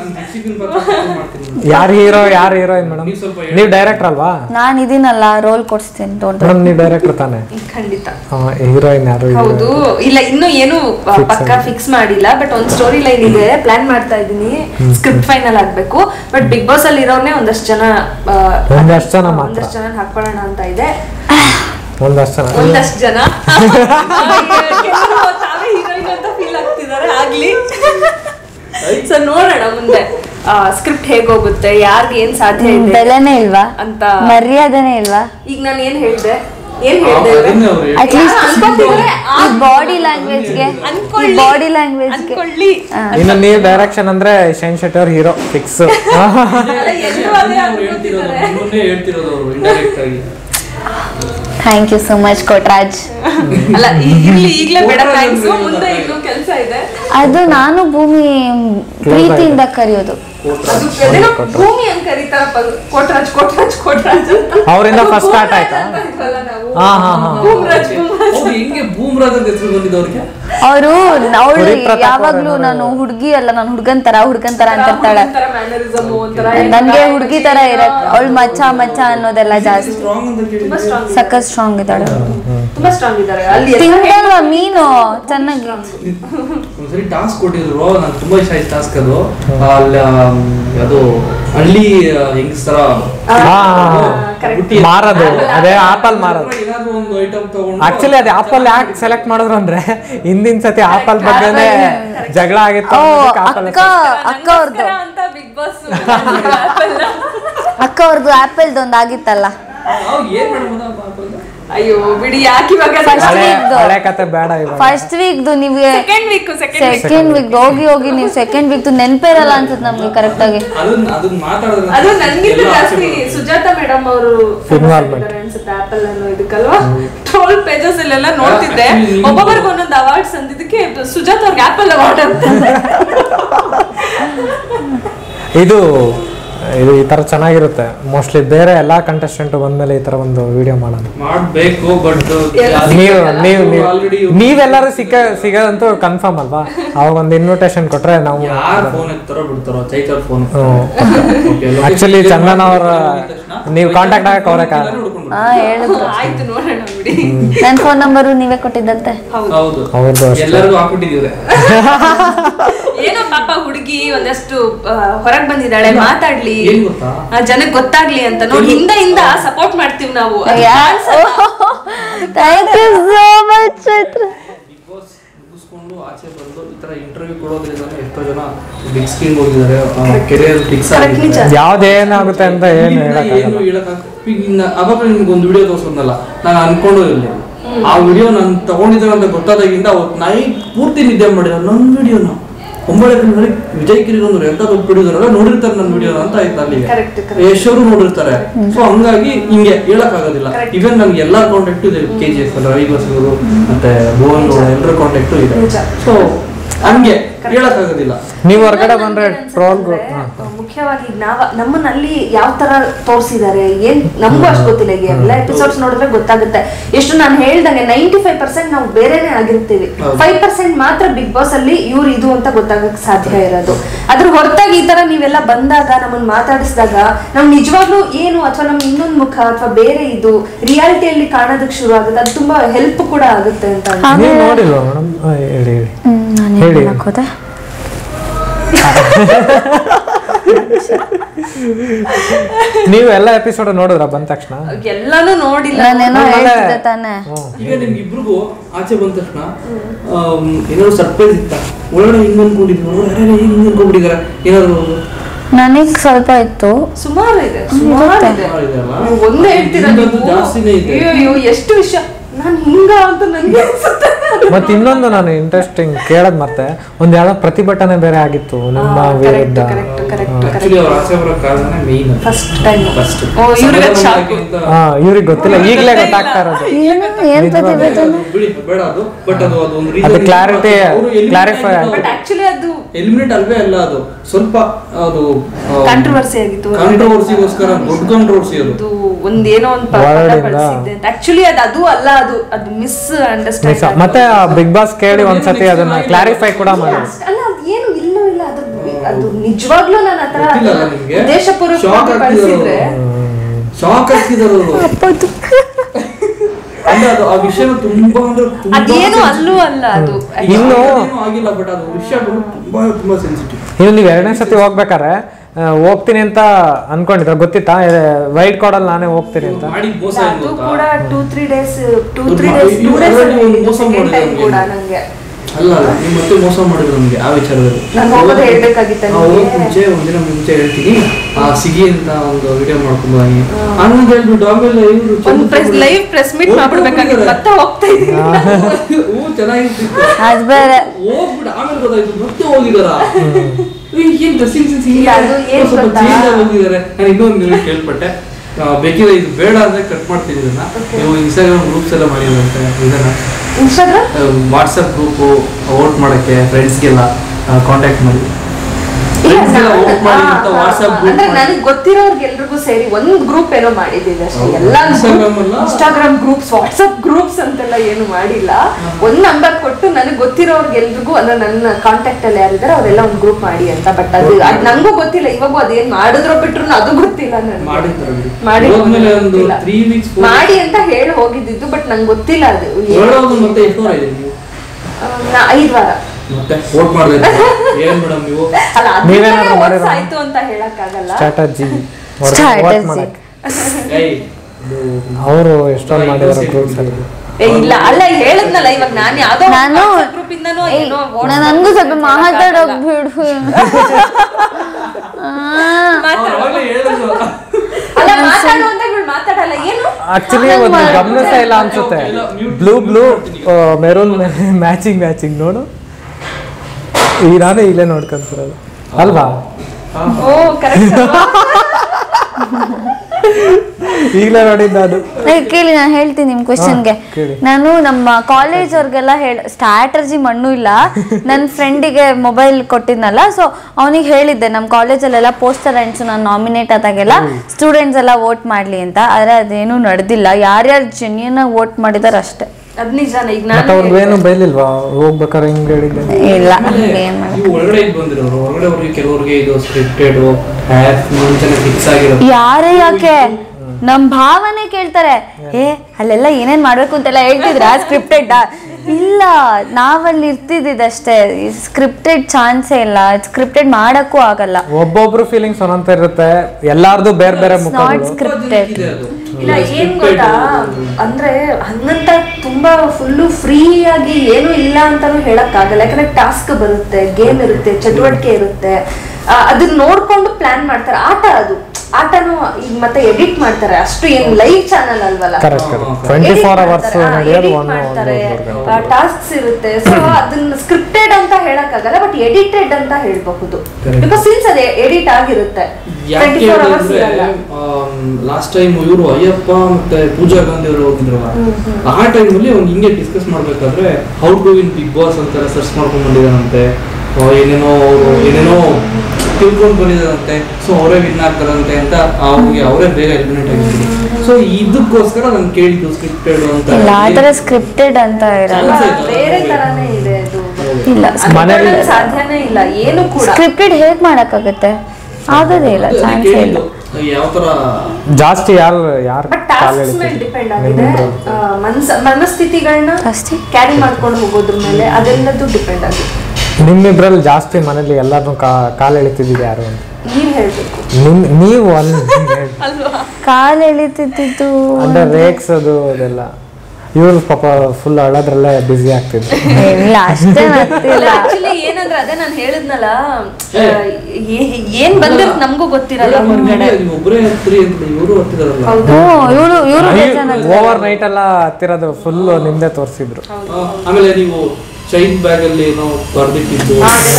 ದೀಕ್ಷಿತಿನ ಪಾತ್ರ ಮಾಡ್ತೀನಿ ಯಾರು ಹೀರೋ ಯಾರು ಹೀರೋಯಿನ್ ಮೇಡಮ್ ನೀವು ಸ್ವಲ್ಪ ಹೇಳಿ. ನೀವು ಡೈರೆಕ್ಟರ್ ಅಲ್ವಾ ನಾನು ಇದೀನಲ್ಲ ರೋಲ್ ಕೊಡಿಸ್ತೀನಿ ಡೋಂಟ್ ಮೇಡಮ್ ನೀವು ಡೈರೆಕ್ಟರ್ ತಾನೆ ಖಂಡಿತ ಹೀರೋಯಿನ್ ಯಾರು ಇಲ್ಲ. ಹೌದು ಇಲ್ಲ ಇನ್ನು ಏನು ಆ, ಪಕ್ಕ ಫಿಕ್ಸ್ ಮಾಡಿಲ್ಲ ಬಟ್ ಒಂದ್ ಸ್ಟೋರಿ ಲೈನ್ ಇದೆ ಪ್ಲಾನ್ ಮಾಡ್ತಾ ಇದೀನಿ ಸ್ಕ್ರಿಪ್ಟ್ ಫೈನಲ್ ಆಗ್ಬೇಕು ಬಟ್ ಬಿಗ್ ಬಾಸ್ ಅಲ್ಲಿ ಇರೋರ್ನೇ ಒಂದಷ್ಟು ಜನ ಆ, ಒಂದಷ್ಟು ಜನ ಮಾತ್ರ ಒಂದಷ್ಟು ಜನ ಹಾಕೊಳ್ಳೋಣ ಅಂತ ಇದೆ ಒಂದಷ್ಟು ಜನ ಒಂದಷ್ಟು ಜನ ಕೆಲವ್ರು ತಾವೇ ಹೀರೋಯಿನ್ ಅಂತ ಫೀಲ್ ಆಗ್ತಿದ್ದಾರೆ ಆಗ್ಲಿ ಸೊ ನೋಡೋಣ ಮುಂದೆ ಸ್ಕ್ರಿಪ್ಟ್ ಹೇಗೋಗುತ್ತೆ ಯಾರ್ಗೆ ಏನ್ ಸಾಧ್ಯ ಇದೆ ಬೆಲೆನೇ ಇಲ್ವಾ ಅಂತ ಮರ್ಯಾದೆನೇ ಇಲ್ವಾ ಈಗ ನಾನು ಏನ್ ಹೇಳ್ದೆ ಏನ್ ಹೇಳ್ದೆ ಅದನ್ನೇ ಅವ್ರು ಹೇಳಿ. ಅಟ್ಲೀಸ್ಟ್ ಅನ್ಕೊತಿದ್ರೆ ಈ ಬಾಡಿ ಲ್ಯಾಂಗ್ವೇಜ್ಗೆ ಅನ್ಕೊಳ್ಳಿ ಬಾಡಿ ಲ್ಯಾಂಗ್ವೇಜ್ಗೆ ಅನ್ಕೊಳ್ಳಿ ಇನ್ನು ನೀವು ಡೈರೆಕ್ಷನ್ ಅಂದ್ರೆ ಶೈನ್ ಶೆಟ್ಟಿ ಅವ್ರ ಹೀರೋ ಫಿಕ್ಸ್ ಅಲ್ಲ, ಎಲ್ರೂ ಅದೇ ಅವ್ರು ಹೇಳ್ತಿರೋದು ಅನ್ಕೊತಿದ್ದಾರೆ. ನಿಮ್ಮನ್ನೇ ಹೇಳ್ತಿರೋದು ಅವರು ಇಂಡೈರೆಕ್ಟ್ ಆಗಿ thank you so much Kotraj ಅಲ್ಲ ಈ- ಇರ್ಲಿ ಈಗ್ಲೇ ಬೇಡ ಹೋಗ್ತಾರೆ ಥ್ಯಾಂಕ್ಸ್ ಅಂದ್ರೆ ಮುಂದೆ ಏನು ಇನ್ನೂ ಕೆಲಸ ಇದೆ ಅದು ನಾನು ಭೂಮಿ ಪ್ರೀತಿಯಿಂದ ಕರೆಯೋದು ಅದು ಅದೇನೋ ಭೂಮಿ ಅಂತ ಕರೀತಾರಪ್ಪ ಕೋಟ್ರಾಜ್ ಕೋಟ್ರಾಜ್ ಕೋಟ್ರಾಜ್ ಅಂತ ಅವರಿಂದ ಅದು first start ಭೂಮ್ರಾಜ್ ಆಯ್ತಾ? ಅಂತ ಇದ್ವಲ್ಲ ನಾವು. ಹಾ ಹಾ ಹಾ ಭೂಮ್ರಾಜ್ ಭೂಮ್ರಾಜ್ ಅವ್ರು ಹೆಂಗೆ ಬೂಮ್ರಾಜ್ ಅಂತ ಹೆಸರು ಬಂದಿದ್ದು ಅವ್ರಿಗೆ ಅವರು ಅವಳು ಪುರಿ ಪ್ರತಾಪ್ ಯಾವಾಗ್ಲೂ ಅವ್ರು ನಾನು ಹುಡುಗಿ ಅಲ್ಲ ನಾನು ಹುಡ್ಗನ್ ತರ ಹುಡ್ಗನ್ ತರ ಅಂತ ಇರ್ತಾಳೆ ಒಂಥರ mannerism, ಒಂಥರ ಏನು ನನ್ಗೆ ಹುಡುಗಿ ತರ ಇರತ್ ಅವಳು ಮಚ್ಚ ಮಚ್ಚ ಅನ್ನೋದೆಲ್ಲ ಜಾಸ್ತಿ ಸ್ಟ್ರಾಂಗ್ ಅಂತ ಕೇಳಿ ತುಂಬಾ ಸ್ಟ್ರಾಂಗ್ ಸಖತ್ ಸ್ಟ್ರಾಂಗ್ ಇದ್ದಾಳೆ ತುಂಬಾ ಸ್ಟ್ರಾಂಗ್ ಇದ್ದಾರೆ ಅಲ್ಲಿ ಎಲ್ಲ ತಿಂಗಳಲ್ವಾ ಮೀನು ಚೆನ್ನಾಗಿ ಒಂದ್ಸರಿ ಟಾಸ್ಕ್ ಕೊಟ್ಟಿದ್ರು ನಂಗೆ ತುಂಬಾ ಇಷ್ಟ ಆಯ್ತು ಟಾಸ್ಕ್ ಅದು ಅಲ್ಲಿ ಆಮ್, ಅದು ಹಳ್ಳಿ ಹೆಂಗಸ್ತರ correct. ಮಾರೋದು ಅದೇ ಆಪಲ್ ಮಾರೋದು ಏನಾದ್ರು ಒಂದು ಐಟಮ್ ತಗೊಂಡು ಆಕ್ಚುಲಿ ಅದೇ ಆಪಲ್ ಯಾಕೆ ಸೆಲೆಕ್ಟ್ ಮಾಡಿದ್ರು ಅಂದ್ರೆ ಹಿಂದಿನ ಸತಿ ಆಪಲ್ ಬಗ್ಗೆನೇ ಜಗಳ ಆಗಿತ್ತು ಓ ಅನ್ನೋದಕ್ಕೆ ಆಪಲ್ ಅಕ್ಕ ಅಕ್ಕ ಅವ್ರದ್ದು ನನ್ಗೋಸ್ಕರ ಅಂತ ಬಿಗ್ ಬಾಸ್ ಅಕ್ಕ ಅವ್ರದ್ದು ಆಪಲ್ದು ಒಂದು ಆಗಿತ್ತಲ್ಲ ನಾವು ಏನ್ ಮಾಡ್ಬೋದಾ ಆಪಲ್ ಅಯ್ಯೋ ಬಿಡಿ ಯಾಕೆ ಇವಾಗ First ಹಳೆ week ದು. ಹಳೆ ಕತೆ ಬೇಡ ಇವಾಗ ಫಸ್ಟ್ ವೀಕ್ದು ನಿಮ್ಗೆ second week second week second week ಹೋಗಿ ಹೋಗಿ ನೀವು ಸೆಕೆಂಡ್ ವೀಕ್ದು ನೆನಪೇ ಇರಲ್ಲ ಅನ್ಸುತ್ತೆ ನಮ್ಗೆ ಕರೆಕ್ಟ್ ಆಗಿ ಅದನ್ನ ಅದನ್ನ ಮಾತಾಡಿದ್ರೆ ಅದು ನನ್ಗಿಂತ ಎಲ್ಲ ಆಚೆ ಜಾಸ್ತಿ ಬರುತ್ತೆ. ಸುಜಾತ ಮೇಡಮ್ ಅವರು Involvement. ಅನ್ಸುತ್ತೆ ಆಪಲ್ ಅನ್ನೋ ಇದಕ್ಕಲ್ವಾ ಟ್ರೋಲ್ ಪೇಜಸ್ ಅಲ್ಲೆಲ್ಲ ನೋಡ್ತಿದ್ದೆ Actually, ನೀವು- ಒಬ್ಬೊಬ್ಬರಿಗೆ ಒಂದೊಂದು ಅವಾರ್ಡ್ಸ್ ಅಂದಿದ್ದಕ್ಕೆ ಸುಜಾತ ಅವ್ರಿಗೆ ಆಪಲ್ ಅವಾರ್ಡ್ ಅಂತ ಇದು ಇದು ಈ ತರ ಚೆನ್ನಾಗಿರುತ್ತೆ ಮೋಸ್ಟ್ಲಿ ಬೇರೆ ಎಲ್ಲಾ ಕಂಟೆಸ್ಟೆಂಟ್ ಬಂದ್ಮೇಲೆ ಈ ತರ ಒಂದು ವಿಡಿಯೋ ಮಾಡೋಣ ಮಾಡ್ಬೇಕು ಬಟ್ ನೀವು ನೀವು ನೀವು ನೀವೆಲ್ಲರೂ ಸಿಕ್ಕ ಸಿಗೋದಂತೂ ಕನ್ಫರ್ಮ್ ಅಲ್ವಾ ಅವಾಗ ಒಂದು ಇನ್ವಿಟೇಷನ್ ಕೊಟ್ರೆ ನಾವು ಯಾರು ಫೋನ್ ಎತ್ತಾರೋ ಬಿಡ್ತಾರೋ ಚೈತಲ್ ಫೋನ್ ಆಕ್ಚುಲಿ ಚಂದನ್ ಅವರ ನೀವು ಕಾಂಟ್ಯಾಕ್ಟ್ ಆಗಕ್ಕೆ ಅವರೇ ಕಾರಣ ಹಾ ಹೇಳಿದ್ರು ಆಯ್ತು ನೋಡೋಣ ಬಿಡಿ ನನ್ನ ಫೋನ್ ನಂಬರು ನೀವೇ ಕೊಟ್ಟಿದ್ದಂತೆ ಹೌದು ಹೌದು ಹೌದು ಅಷ್ಟೇ. ಎಲ್ಲರಿಗೂ ಹಾಕ್ಬಿಟ್ಟಿದ್ದೀವಿ ಏನೋ ಪಾಪ ಹುಡುಗಿ ಒಂದಷ್ಟು ಹೊರಗ್ ಬಂದಿದ್ದಾಳೆ ಮಾತಾಡ್ಲಿ ಏನ್ ಗೊತ್ತಾ ಆ, ಜನಕ್ ಗೊತ್ತಾಗ್ಲಿ ಅಂತ ನೋಡಿ ಹಿಂದ ಹಿಂದ ಸಪೋರ್ಟ್ ಮಾಡ್ತೀವಿ ನಾವು ಅದು thank you so much Chaitra Bigg Boss ಮುಗಿಸ್ಕೊಂಡು ಆಚೆ ಬಂದು ಈ ತರ ಇಂಟರ್ವ್ಯೂ ಕೊಡೋದ್ರಿಂದ ಎಷ್ಟೋ ಜನ ಬಿಗ್ ಸ್ಕ್ರೀನ್ ಹೋಗಿದ್ದಾರೆ ಕೆರಿಯರ್ ಫಿಕ್ಸ್ Correct, ನಿಜ. ಯಾವ್ದೇನಾಗುತ್ತೆ ಅಂತ ಏನು ಏನು ಹೇಳಕ್ಕಾಗಲ್ಲ ಹೇಳಕ್ಕಾಗ ಅವಾಗ ನಿಮ್ಗೆ ಒಂದು ವಿಡಿಯೋ ತೋರಿಸೋದ್ನಲ್ಲ ನಾನು ಅನ್ಕೊಂಡು ಇರಲಿಲ್ಲ ಆ ವಿಡಿಯೋ ನಾನು ತಗೊಂಡಿದ್ದೇನೆ ಅಂತ ಗೊತ್ತಾದಾಗಿಂದ ಅವತ್ತು ನೈಟ್ ಪೂರ್ತಿ ನಿದ್ದೆ ಮಾಡಿದ ನನ್ನ ವಿಡಿಯೋನ ಒಂಬಳೆ ವಿಜಯ್ ಕಿರಿಗೊಂದ್ರು ಎಂತ ದೊಡ್ಡ ಪ್ರೊಡ್ಯೂಸರ್ ನೋಡಿರ್ತಾರೆ ನನ್ನ ವಿಡಿಯೋ ಅಂತ ಆಯ್ತು ಅಲ್ಲಿಗೆ Correct, correct. ಯಶೋರು ನೋಡಿರ್ತಾರೆ ಸೊ ಹಂಗಾಗಿ ಹಿಂಗೆ ಹೇಳಕ್ ಆಗೋದಿಲ್ಲ ಇವನ್ ನನ್ಗೆ ಎಲ್ಲಾ ಕಾಂಟ್ಯಾಕ್ಟ್ ಇದೆ ಕೆ ಜಿ ಎಫ್ ರವಿ ಬಸ್ಗಳು ಮತ್ತೆ ಭುವನ್ ಗೌಡ ಎಲ್ಲರ ಕಾಂಟ್ಯಾಕ್ಟ್ ಇದೆ ನಿಜ. ಸೊ ಹಂಗೆ ಹೇಳಕ್ ಆಗೋದಿಲ್ಲ ನೀವು ಹೊರಗಡೆ ಬಂದ್ರೆ ಟ್ರೋಲ್ ಮುಖ್ಯವಾಗಿ ನಾವ ನಮ್ಮನ್ನ ಅಲ್ಲಿ ಯಾವ ತರ ತೋರಿಸಿದ್ದಾರೆ ಏನ್ ನಮಗೂ ಅಷ್ಟು ಗೊತ್ತಿಲ್ಲ ಈಗ ಎಲ್ಲ ಎಪಿಸೋಡ್ಸ್ ನೋಡಿದ್ರೆ ಗೊತ್ತಾಗುತ್ತೆ ಎಷ್ಟು ನಾನು ಹೇಳ್ದಂಗೆ ನೈಂಟಿ ಫೈವ್ ಪರ್ಸೆಂಟ್ ನಾವು ಬೇರೆನೆ ಆಗಿರ್ತೀವಿ ಹೌದು. ಫೈವ್ ಪರ್ಸೆಂಟ್ ಮಾತ್ರ ಬಿಗ್ ಬಾಸ್ ಅಲ್ಲಿ ಇವ್ರು ಇದು ಅಂತ ಗೊತ್ತಾಗಕ್ ಸಾಧ್ಯ ಇರೋದು ಅದ್ರ ಹೊರತಾಗಿ ಈ ತರ ನೀವೆಲ್ಲ ಬಂದಾಗ ನಮ್ಮನ್ನ ಮಾತಾಡಿಸಿದಾಗ ನಾವು ನಿಜವಾಗ್ಲೂ ಏನು ಅಥವಾ ನಮ್ ಇನ್ನೊಂದು ಮುಖ ಅಥವಾ ಬೇರೆ ಇದು ರಿಯಾಲಿಟಿಯಲ್ಲಿ ಕಾಣೋದಕ್ಕೆ ಶುರು ಆಗುತ್ತೆ ಅದು ತುಂಬಾ ಹೆಲ್ಪ್ ಕೂಡ ಆಗುತ್ತೆ ಅಂತ ಅನ್ಸುತ್ತೆ. ನೀವು ನೋಡಿಲ್ವಾ ಮೇಡಮ್ ಹೇಳಿ ಹೇಳಿ ನಾನು ಹೇಳಿ. ಏನು ಹಾಕೋದೆ ನೀವು ಎಲ್ಲ ಎಪಿಸೋಡ್ ನೋಡಿದ್ರ ಬಂದ ತಕ್ಷಣ ಎಲ್ಲಾನು ನೋಡಿಲ್ಲ ನಾನೇನೋ ಆಮೇಲೆ- ಹೇಳ್ತಿದ್ದೆ ತಾನೇ ಈಗ ನಿಮ್ಗೆ ಇಬ್ರಿಗೂ ಆಚೆ ಬಂದ ತಕ್ಷಣ ಆಮ್, ಏನಾದ್ರು ಸರ್ಪ್ರೈಸ್ ಇತ್ತ ಒಳಗಡೆ ಹಿಂಗ್ ಅನ್ಕೊಂಡಿದ್ವಿ ಒಳಗಡೆ ಯಾರ್ಯಾರು ಹಿಂಗ್ ಹಿಂಗ್ ಅನ್ಕೊಂಡಿದಾರೆ ಏನಾದ್ರು ನನಗ್ ಸ್ವಲ್ಪ ಇತ್ತು ಸುಮಾರು ಇದೆ ಸುಮಾರು ಇದೆ ಸುಮಾರು ಇದೆ ಅಲ್ಲ? ನೀವು ಒಂದೇ ಹೇಳ್ತೀರಾ ನಿಮ್ಗಂತೂ ನೀವು? ಜಾಸ್ತಿನೇ ಇದೆ ಅಯ್ಯೋ ಅಯ್ಯೋ ಎಷ್ಟು ವಿಷಯ ನಾನು ಹಿಂಗ ಅಂತ ನನ್ಗೆ ಅನ್ಸುತ್ತೆ ಮತ್ತೆ ಇನ್ನೊಂದು ನಾನು ಇಂಟ್ರೆಸ್ಟಿಂಗ್ ಕೇಳದ್ ಮತ್ತೆ ಒಂದ್ ಯಾವ್ದೋ ಪ್ರತಿಭಟನೆ ಬೇರೆ ಆಗಿತ್ತು ನಿಮ್ಮ ವಿರುದ್ಧ ಕರೆಕ್ಟ್ ಕರೆಕ್ಟ್ ಆಕ್ಚುಲಿ ಅವ್ರ ಆಚೆ ಬರೋ ಕಾರಣನೇ ಮೇನ್ ಫಸ್ಟ್ ಟೈಮ್ ಫಸ್ಟ್ ಓ ಇವ್ರಿಗೆ ಶಾಕ್ ಹಾ ಇವ್ರಿಗೆ ಗೊತ್ತಿಲ್ಲ ಈಗ್ಲೇ ಗೊತ್ತಾಗ್ತಾ ಇರೋದು ಏನು ಏನ್ ಪ್ರತಿಭಟನೆ ಬಿಡಿ ಬೇಡ ಅದು ಬಟ್ ಅದು ಅದು ಒಂದು ಅದು clarity, clarify ಆಯ್ತು. ಬಟ್ ಆಕ್ಚುಲಿ ಅದು ಎಲಿಮಿನೇಟ್ ಅಲ್ವೇ ಅಲ್ಲ ಅದು ಸ್ವಲ್ಪ ಅದು ಕಾಂಟ್ರವರ್ಸಿ ಆಗಿತ್ತು ಕಾಂಟ್ರವರ್ಸಿಗೋಸ್ಕರ ದೊಡ್ಡ ಕಾಂಟ್ರವರ್ಸಿ ಅದು ಅದು ಒಂದೇನೋ ಒಂದು ಪ- Word ಪದ ಇಂದ. ಬಳಸಿದ್ದೆ ಅಂತ ಆಕ್ಚುಲಿ ಅದು ಅದು ಅಲ್ಲ ಅದು ಅದು ಮಿಸ್ ಅಂಡರ್ಸ್ಟ್ಯಾಂಡ್ ಮತ್ತೆ ಬಿಗ್ ಬಾಸ್ ಕೇಳಿ ಒಂದ್ಸತಿ ಅದನ್ನ ಕ್ಲಾರಿಫೈ ಕೂಡ ಮಾಡಿ ಅಲ್ಲ ಅದು ಏನು ಇಲ್ಲೂ ಇಲ್ಲ ಅದ್ರ ಅದು ನಿಜವಾಗ್ಲೂ ನಾನು ಆತರ ಗೊತ್ತಿಲ್ಲಲ್ಲ ನಿಮ್ಗೆ ಶಾಕ್ ಉದ್ದೇಶಪೂರ್ವಕವಾಗಿ ಬಳಸಿದ್ರೆ ಶಾಕ್ ಆಗ್ತಿದಾರೆ ಅವರು ಅಂದ್ರೆ ಅದು ಆ ವಿಷಯ ತುಂಬಾ ಅಂದ್ರೆ ತುಂಬಾ ಅದೇನು sensitive. ಅಲ್ಲೂ ಅಲ್ಲ ಅದು ಇನ್ನು- ಅದೇನೂ ಆಗಿಲ್ಲ ಬಟ್ ಅದು ವಿಷಯ ಬಂದು ತುಂಬಾ ತುಂಬಾ ಸೆನ್ಸಿಟಿವ್ ಇನ್ನು ನೀವು ಎರಡನೇ ಸತಿ ಹೋಗ್ಬೇಕಾರೆ ಆ, ಹೋಗ್ತೀನಿ ಅಂತ ಅನ್ಕೊಂಡಿದ್ರ ಗೊತ್ತಿತ್ತಾ ವೈಟ್ ಕೋಡಲ್ಲಿ ನಾನೇ ಹೋಗ್ತೀನಿ ಅಂತ ಮಾಡಿ ಮೋಸ ಏನ್ ಅದು ಗೊತ್ತಾ? ಕೂಡ ಟೂ ತ್ರೀ ಡೇಸ್ ಟೂ ಅದು ತ್ರೀ ಮಾಡಿ- ಡೇಸ್ ಟೂ ಇವ್ರು ಡೇಸ್ already ಒಂದು ಮೋಸ ಮಾಡಿದ್ರು ಟೈಮ್ ನಮ್ಗೆ. ಕೂಡ ನಂಗೆ ಅಲ್ಲ ಅಲ್ಲ ನೀವು ಮತ್ತೆ ಮೋಸ ಮಾಡಿದ್ರು ನಮ್ಗೆ ಆ ವಿಚಾರದಲ್ಲಿ ನಾನು ಹೋಗೋದೇ ಹೇಳ್ಬೇಕಾಗಿತ್ತ ನಾವು ಹೋಗೋಕ್ ನಿಮ್ಗೆ? ಮುಂಚೆ ಒಂದಿನ ಮುಂಚೆ ಹೇಳ್ತೀನಿ ಆ ಸಿಗಿ ಅಂತ ಒಂದು ವಿಡಿಯೋ ಮಾಡ್ಕೊಂಡು ಬನ್ನಿ ಹಂಗ ಹೇಳ್ಬಿಟ್ಟು ಆಮೇಲೆ ಇವ್ರು ಒಂದು ಪ್ರೆಸ್ ಲೈವ್ ಪ್ರೆಸ್ ಮೀಟ್ ಮಾಡ್ಬಿಡ್ಬೇಕಾಗಿತ್ತು ಮತ್ತೆ ಹೋಗ್ತಾ ಇದ್ದೀನಿ ಹ್ಞೂ ಚೆನ್ನಾಗಿರ್ತಿತ್ತು ಅದ್ ಬೇರೆ ಹೋಗ್ಬಿಟ್ಟು ಆಮೇಲೆ ಗೊತ್ತಾಯ್ತು ಮತ್ತೆ ಹೋಗಿದಾರ ಏನ್ ಡ್ರೆಸ್ಸಿಂಗ್ ಸೆನ್ಸ್ ಇಲ್ಲ, ಅದು ಏನ್ ಗೊತ್ತಾ? ಹೋಗಿದ್ದಾರೆ ನಾನು ಇನ್ನೊಂದು ನೀವು ಕೇಳ್ಪಟ್ಟೆ ಆ, ಬೇಕಿದ್ರೆ ಇದು ಬೇಡ ಅಂದ್ರೆ ಕಟ್ ಮಾಡ್ತೀನಿ ಇದನ್ನ ನೀವು ಇನ್ಸ್ಟಾಗ್ರಾಮ್ ಗ್ರೂಪ್ಸ್ ಎಲ್ಲ ಮಾಡಿದ್ರಂತೆ ಇದನ್ನ ಇನ್ಸ್ಟಾಗ್ರಾಮ್ ವಾಟ್ಸಪ್ ಗ್ರೂಪು ವೋಟ್ ಮಾಡಕ್ಕೆ ಫ್ರೆಂಡ್ಸ್ಗೆಲ್ಲ ಕಾಂಟ್ಯಾಕ್ಟ್ ಮಾಡಿ ಇಲ್ಲ, Friends ಎಲ್ಲ ನಾನು- vote ಮಾಡಿ ಹಾ, ಅಂತ ಹಾ, WhatsApp ಹಾ. group ಅಂದ್ರೆ ಮಾಡಿ. ನನಗೆ ಗೊತ್ತಿರೋರ್ಗೆಲ್ರಿಗೂ ಸೇರಿ ಒಂದ್ ಗ್ರೂಪ್ ಏನೋ ಮಾಡಿದ್ದೀವಿ ಅಷ್ಟೇ ಹೌದು. ಎಲ್ಲ Instagram ಅಲ್ಲ? ಇನ್ಸ್ಟಾಗ್ರಾಮ್ ಗ್ರೂಪ್ಸ್ ವಾಟ್ಸ್ಆಪ್ ಗ್ರೂಪ್ಸ್ ಅಂತೆಲ್ಲ ಏನು ಮಾಡಿಲ್ಲ ಒಂದ್ ನಂಬರ್ ಕೊಟ್ಟು ನನಗೆ ಗೊತ್ತಿರೋರ್ಗೆಲ್ರಿಗೂ ಅಂದ್ರೆ ನನ್ನ ಕಾಂಟ್ಯಾಕ್ಟ್ ಅಲ್ಲಿ ಯಾರಿದ್ದಾರೆ ಅವರೆಲ್ಲ ಒಂದ್ ಗ್ರೂಪ್ ಮಾಡಿ ಅಂತ ಬಟ್ ಅದು ಅದ್ ನಂಗೂ ಗೊತ್ತಿಲ್ಲ ಇವಾಗೂ ಅದೇನ್ ಮಾಡಿದ್ರೋ ಬಿಟ್ರು ಅದು ಗೊತ್ತಿಲ್ಲ ನನಗೆ ಮಾಡಿದ್ದಾರೆ ಬಿಡಿ. ಮಾಡಿ ಹೋದ್ಮೇಲೆ ಒಂದು ಗೊತ್ತಿಲ್ಲ. ತ್ರೀ ವೀಕ್ಸ್ ಮಾಡಿ ಅಂತ ಹೇಳಿ ಹೋಗಿದ್ದಿದ್ದು ಬಟ್ ನಂಗೆ ಗೊತ್ತಿಲ್ಲ ಅದು ಏನು. ಹೇಳೋದು ಮತ್ತೆ ಎಷ್ಟು ವಾರ ಇದೆ ನೀವು ಆ, ನಾ ಐದ್ ವಾರ ಮತ್ತೆ ವೋಟ್ ಮಾಡ್ಬೇಕು ಏನ್ ಮೇಡಮ್ ನೀವು ಅಲ್ಲ ನೀವೇನಾದ್ರು ಅದ್ರಿಂದನೇ ಮಾಡಿರೋ? votes ಆಯ್ತು ಅಂತ ಹೇಳಕ್ಕಾಗಲ್ಲ ಸ್ಟ್ರಾಟಜಿ Strategy. ಮಾಡಕ್ಕೆ ಏಯ್ ಇದು ಅವರು ಎಷ್ಟೊಂದು ಮಾಡಿದಾರೆ ಗ್ರೂಪ್ಸ್ ಅಲ್ಲಿ ಏ, ಇಲ್ಲ ಅಲ್ಲ ಹೇಳಿದ್ನಲ್ಲ ಇವಾಗ ನಾನು ಯಾವ್ದೋ ನಾನು ಗ್ರೂಪ್ ಇಂದನೋ ಏಯ್, ಏನೋ votes ನಾನು ನನ್ಗೂ ಸ್ವಲ್ಪ ಮಾಡ್ತೀನಿ ಮಾತಾಡೋಕ್ ಅಂತ ಬಿಡು ಆ, ಅವ್ರು ಅವಾಗ್ಲೇ ಹೇಳಿದ್ರು. ಅಲ್ಲ ಮಾತಾಡು ಅಂತ ಇವ್ಳು ಮಾತಾಡಲ್ಲ ಏನು ಆಕ್ಚುಲಿ ಒಂದು ಗಮನಿಸ ಇಲ್ಲ ಅನ್ಸುತ್ತೆ blue blue maroon matching matching ನೋಡು ಈಗ ನಾನೇ ಇಲ್ಲೇ ನೋಡ್ಕೊಂತಿರೋದು ಅಲ್ವಾ ಓ ಕರೆಕ್ಟ್ ಈಗಲೇ ನೋಡಿದ್ದು ಅದು ಏ, ಕೇಳಿ ನಾನು ಹೇಳ್ತೀನಿ ನಿಮ್ ಕ್ವಶನ್ಗೆ ಹಾ, ಕೇಳಿ. ನಾನು ನಮ್ಮ ಕಾಲೇಜ್ ಅವ್ರಿಗೆಲ್ಲ ಹೇಳ ಸ್ಟ್ರಾಟಜಿ ಮಣ್ಣು ಇಲ್ಲ ನನ್ನ ಫ್ರೆಂಡಿಗೆ ಮೊಬೈಲ್ ಕೊಟ್ಟಿದ್ನಲ್ಲ ಸೊ ಅವನಿಗೆ ಹೇಳಿದ್ದೆ ನಮ್ಮ ಕಾಲೇಜಲ್ಲೆಲ್ಲ ಪೋಸ್ಟರ್ ಅಂಡ್ಸ್ ನಾನು ನಾಮಿನೇಟ್ ಆದಾಗೆಲ್ಲ ಸ್ಟೂಡೆಂಟ್ಸ್ ಎಲ್ಲ ವೋಟ್ ಮಾಡ್ಲಿ ಅಂತ ಆದ್ರೆ ಅದೇನು ನಡೆದಿಲ್ಲ ಯಾರ್ಯಾರು ಜೆನ್ಯನ್ ಆಗಿ ವೋಟ್ ಮಾಡಿದಾರೆ ಅಷ್ಟೇ ಅದ್ ನಿಜಾನ ಈಗ ಮತ್ತೆ ನಾನು ಅವ್ರಿಗೆ ಏನು ಬೈಲಿಲ್ವಾ ಹೋಗ್ಬೇಕಾರೆ ಹಿಂಗ್ ಹೇಳಿದ್ದೆ ಇಲ್ಲ ಆಮೇಲೆ ಏನ್ ಮಾಡ ನೀವು ಒಳಗಡೆ ಇದ್ ಬಂದಿರೋರು ಹೊರಗಡೆ ಅವ್ರಿಗೆ ಕೆಲವ್ರಿಗೆ ಇದು ಸ್ಕ್ರಿಪ್ಟೆಡ್ ಮುಂಚೆನೆ ಫಿಕ್ಸ್ ಆಗಿರೋದು ಯಾರೇ ಯಾಕೆ ನಮ್ ಭಾವನೆ ಕೇಳ್ತಾರೆ ಏ ಅಲ್ಲೆಲ್ಲ ಏನೇನ್ ಮಾಡ್ಬೇಕು ಅಂತೆಲ್ಲ ಹೇಳ್ತಿದ್ರ ಸ್ಕ್ರಿಪ್ಟೆಡ್ ಇಲ್ಲ ನಾವಲ್ಲಿ ಇರ್ತಿದ್ದಷ್ಟೇ ಸ್ಕ್ರಿಪ್ಟೆಡ್ ಚಾನ್ಸೇ ಇಲ್ಲ ಸ್ಕ್ರಿಪ್ಟೆಡ್ ಮಾಡಕ್ಕೂ ಆಗಲ್ಲ ಒಬ್ಬೊಬ್ರು ಫೀಲಿಂಗ್ಸ್ ಒಂದೊಂತ ಇರುತ್ತೆ ಎಲ್ಲಾರ್ದು ಬೇರೆ ಬೇರೆ ನಾಟ್ ಮುಖಗಳು ಸ್ಕ್ರಿಪ್ಟೆಡ್ ಇದೆ ಅದು ಇಲ್ಲ ಏನ್ ಗೊತ್ತಾ ಅಂದ್ರೆ ಹಂಗಂತ ತುಂಬಾ ಫುಲ್ಲು ಫ್ರೀ ಆಗಿ ಏನು ಇಲ್ಲ ಅಂತಾನು ಹೇಳಕ್ ಆಗಲ್ಲ ಯಾಕಂದ್ರೆ ಟಾಸ್ಕ್ ಬರುತ್ತೆ ಗೇಮ್ ಇರುತ್ತೆ ಚಟುವಟಿಕೆ ಇರುತ್ತೆ ಆ, ಅದನ್ನ ನೋಡ್ಕೊಂಡು ಪ್ಲಾನ್ ಮಾಡ್ತಾರೆ ಆಟ ಅದು ಆಟನು ಈಗ ಮತ್ತೆ ಎಡಿಟ್ ಮಾಡ್ತಾರೆ ಅಷ್ಟು ಏನ್ ಲೈವ್ ಚಾನಲ್ ಅಲ್ವಲ್ಲ correct correct twenty four hours ನಡೆಯೋದು ಒಂದು ಮಾಡ್ತಾರೆ ಒಂದು ಟಾಸ್ಕ್ಸ್ ಇರುತ್ತೆ ಸೊ ಅದನ್ನ ಸ್ಕ್ರಿಪ್ಟೆಡ್ ಅಂತ ಹೇಳಕ್ ಆಗಲ್ಲ ಬಟ್ ಎಡಿಟೆಡ್ ಅಂತ ಹೇಳ್ಬಹುದು Correct. ಬಿಕಾಸ್ ಸಿನ್ಸ್ ಅದೇ ಎಡಿಟ್ ಆಗಿರುತ್ತೆ ಟ್ವೆಂಟಿ ಫೋರ್ ಅವರ್ಸ್ ಇರಲ್ಲ ಲಾಸ್ಟ್ ಟೈಮ್ ಇವರು ಅಯ್ಯಪ್ಪ ಮತ್ತೆ ಪೂಜಾ ಗಾಂಧಿ ಅವರು ಹೋಗಿದ್ರಲ್ಲ ಆ ಟೈಮ್ ಅಲ್ಲಿ ಅವ್ನು ಹಿಂಗೆ ಡಿಸ್ಕಸ್ ಮಾಡ್ಬೇಕಾದ್ರೆ how to win Bigg Boss ಅಂತ ಸರ್ಚ್ ಮಾಡ್ಕೊಂಡ್ ಬಂದಿದ್ದಾನಂತೆ ಆ, ಏನೇನೋ ಅವರು ಏನೇನೋ ತಿಳ್ಕೊಂಡ್ ಬಂದಿದ್ದಾರಂತೆ ಸೊ ಅವರೇ ವಿನ್ ಆಗ್ತಾರಂತೆ ಅಂತ ಅವ್ರಿಗೆ ಅವರೇ ಬೇಗ ಎಲಿಮಿನೇಟ್ ಆಗಿದ್ರು ಸೊ ಇದಕ್ಕೋಸ್ಕರ ನಾನು ಕೇಳಿದ್ದು ಸ್ಕ್ರಿಪ್ಟೆಡ್ ಅಂತ ಇಲ್ಲ ಆ ಥರ ಸ್ಕ್ರಿಪ್ಟೆಡ್ ಅಂತ ಇರಲ್ಲ Chance ಇಲ್ಲ. ಬೇರೆ ತರಾನೇ ಇದೆ ಅದು ಇಲ್ಲ ಮನೇಲಿ- ಅನ್ಕೊಳ್ಳೋಕ್ ಸಾಧ್ಯನೇ ಇಲ್ಲ ಏನು ಕೂಡ ಸ್ಕ್ರಿಪ್ಟೆಡ್ ಹೇಗ್ ಮಾಡಕ್ಕಾಗತ್ತೆ ಆಗೋದೇ ಇಲ್ಲ ಅದೇ ಚಾನ್ಸೇ ಇಲ್ಲ ಕೇಳಿದ್ದು ಯಾವ ತರ ಜಾಸ್ತಿ ಯಾರು ಯಾರು ಬಟ್ ಕಾಲ್ ಟಾಸ್ಕ್ ಮೇಲೆ ಎಳಿತಿದ್ರು? ಡಿಪೆಂಡ್ ಆಗಿದೆ ನಿಮ್ಮಿಬ್ರು. ಆ, ಮನ್ಸ ಮನಸ್ಥಿತಿಗಳನ್ನ ಅಷ್ಟೇ. ಕ್ಯಾರಿ ಮಾಡ್ಕೊಂಡು ಹೋಗೋದ್ರ ಮೇಲೆ ಅದೆಲ್ಲದೂ ಡಿಪೆಂಡ್ ಆಗಿದೆ ನಿಮ್ಮಿಬ್ರಲ್ಲಿ ಜಾಸ್ತಿ ಮನೇಲಿ ಎಲ್ಲಾರ್ನು ಕಾ ಕಾಲ್ ಎಳಿತಿದ್ದೀವಿ ಯಾರು ಅಂತ ನೀವ್ ಹೇಳ್ಬೇಕು ನಿಮ್ ನೀವು ಅಲ್ಲಿ ಕಾಲ್ ಎಳಿತಿದ್ದು ಅಂದ್ರೆ ರೇಗ್ಸೋದು ಅದೆಲ್ಲ ಇವ್ರು ಪಾಪ ಫುಲ್ ಅಳೋದ್ರಲ್ಲೇ ಬ್ಯುಸಿ ಆಗ್ತಿದ್ರು ಇಲ್ಲ ಅಷ್ಟೇ ಗೊತ್ತಿಲ್ಲ ಆಕ್ಚುಲಿ ಏನಂದ್ರೆ ಅದೇ ನಾನು ಹೇಳಿದ್ನಲ್ಲ ಆ, ಏ- ಏನ್ ಬಂದಿರೋದು ನಮಗೂ ಗೊತ್ತಿರಲ್ಲ ಹೊರಗಡೆ ನೀವು ಒಬ್ಬರೇ ಹತ್ರಿ ಅಂತ ಇವರು ಹತ್ತಿದಾರಲ್ಲ ಹೌದು ಹ್ಞೂ ಇವಳು ಇವರು ಬೇಜಾನ ಓವರ್ ನೈಟ್ ಎಲ್ಲ ಹತ್ತಿರೋದು ಫುಲ್ ನಿಮ್ದೇ ತೋರಿಸಿದ್ರು ಆ, ಆಮೇಲೆ ನೀವು ಚೈನ್ ಬ್ಯಾಗ್ ಅಲ್ಲಿ ಏನೋ ಬರ್ದಿಟ್ಟಿದ್ದು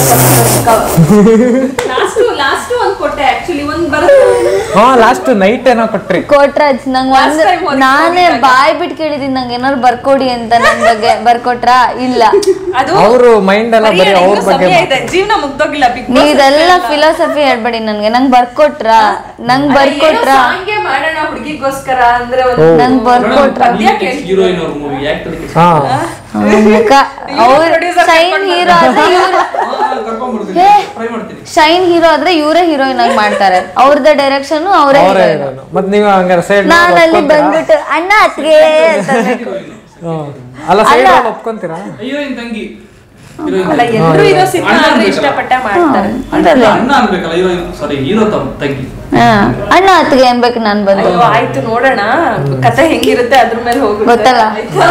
ಲಾಸ್ಟ್ ಲಾಸ್ಟ್ ಒಂದ್ ಕೊಟ್ಟೆ ಆಕ್ಚುಲಿ ಒಂದ್ ಬರುತ್ತೆ ಹಾ ಲಾಸ್ಟ್ ನೈಟ್ ಏನೋ ಕೊಟ್ರಿ ಕೊಟ್ರಾಜ್ ನಂಗೆ Last ಒಂದು time ಹೊರಗೆ ನಾನೇ ಹೋಗಿದ್ದಾಗ. ಬಾಯ್ ಬಿಟ್ಟು ಕೇಳಿದೀನಿ ನಂಗೆ ಏನಾದ್ರು ಬರ್ಕೊಡಿ ಅಂತ ನನ್ ಬಗ್ಗೆ ಬರ್ಕೊಟ್ರಾ ಇಲ್ಲ ಅದು ಅವರು ಮೈಂಡ್ ಎಲ್ಲ ಬರೀ ಬರೀ ಅವ್ರ ಇನ್ನೂ ಬಗ್ಗೆ ಸಮಯ ಇದೆ ಜೀವನ ಮುಗ್ದೋಗಿಲ್ಲ ಬಿಗ್ ನೀವ್ ಇದೆಲ್ಲ ಫಿಲಾಸಫಿ ಹೇಳ್ಬೇಡಿ ನನ್ಗೆ ನಂಗೆ ಬರ್ಕೊಟ್ರಾ ನಂಗೆ ಬರ್ಕೊಟ್ರಾ ಸಾಂಗೆ ಮಾಡೋಣ ಹುಡುಗಿಗೋಸ್ಕರ ಅಂದ್ರೆ ಒಂದು ನಂಗೆ ಬರ್ಕೊಟ್ರಾ ಹೀರೋಯಿನ್ ಅವ್ರ ಮೂವಿ ಯಾಕೆ ಹಾ ಮುಖ ಅವ್ರ ಶೈನ್ ಹೀರೋ ಆದ್ರೆ ಇವ್ರು ಕರ್ಕೊಂಡ್ಬಿಡ್ತೀನಿ ಟ್ರೈ ಮಾಡ್ತೀನಿ ಶೈನ್ ಹೀರೋ ಆದ್ರೆ ಇವರೇ ಹೀರೋಯಿನ್ ಆಗಿ ಮಾಡ್ತಾರೆ ಅವ್ರದ್ದೇ ಡೈರೆಕ್ಷನ್ ಅವರೇ ಅವರೇ ಇರೋನು ಮತ್ತೆ ನೀವು ಹಂಗಾರೆ ಸೈಡ್ ನಾನು ಅಲ್ಲಿ ಬಂದ್ಬಿಟ್ಟು ಅಣ್ಣ ಅತ್ಗೆ ಅಂತ ಅನ್ಬೇಕು. ಅಲ್ಲ ಸೈಡ್ ಒಪ್ಕೊಂತೀರಾ ಹೀರೋಯಿನ್ ತಂಗಿ ಅಲ್ಲ ಎಲ್ಲರೂ ಇರೋ ಸಿನಿಮಾ ಅಂದ್ರೆ ಇಷ್ಟಪಟ್ಟ ಮಾಡ್ತಾರೆ ಅದಲ್ಲ. ಅಣ್ಣ ಅನ್ಬೇಕಲ್ಲ ಹೀರೋಯಿನ್ ಸಾರಿ ಹೀರೋ ತಂಗಿ ಹಾ ಅಣ್ಣ ಅತ್ಗೆ ಅನ್ಬೇಕು ನಾನ್ ಬಂದು ಅಯ್ಯೋ ಆಯ್ತು ನೋಡೋಣ ಕತೆ ಹೆಂಗಿರುತ್ತೆ ಅದ್ರ ಮೇಲೆ ಹೋಗುತ್ತೆ ಗೊತ್ತಲ್ಲ. ಆಯ್ತಾ?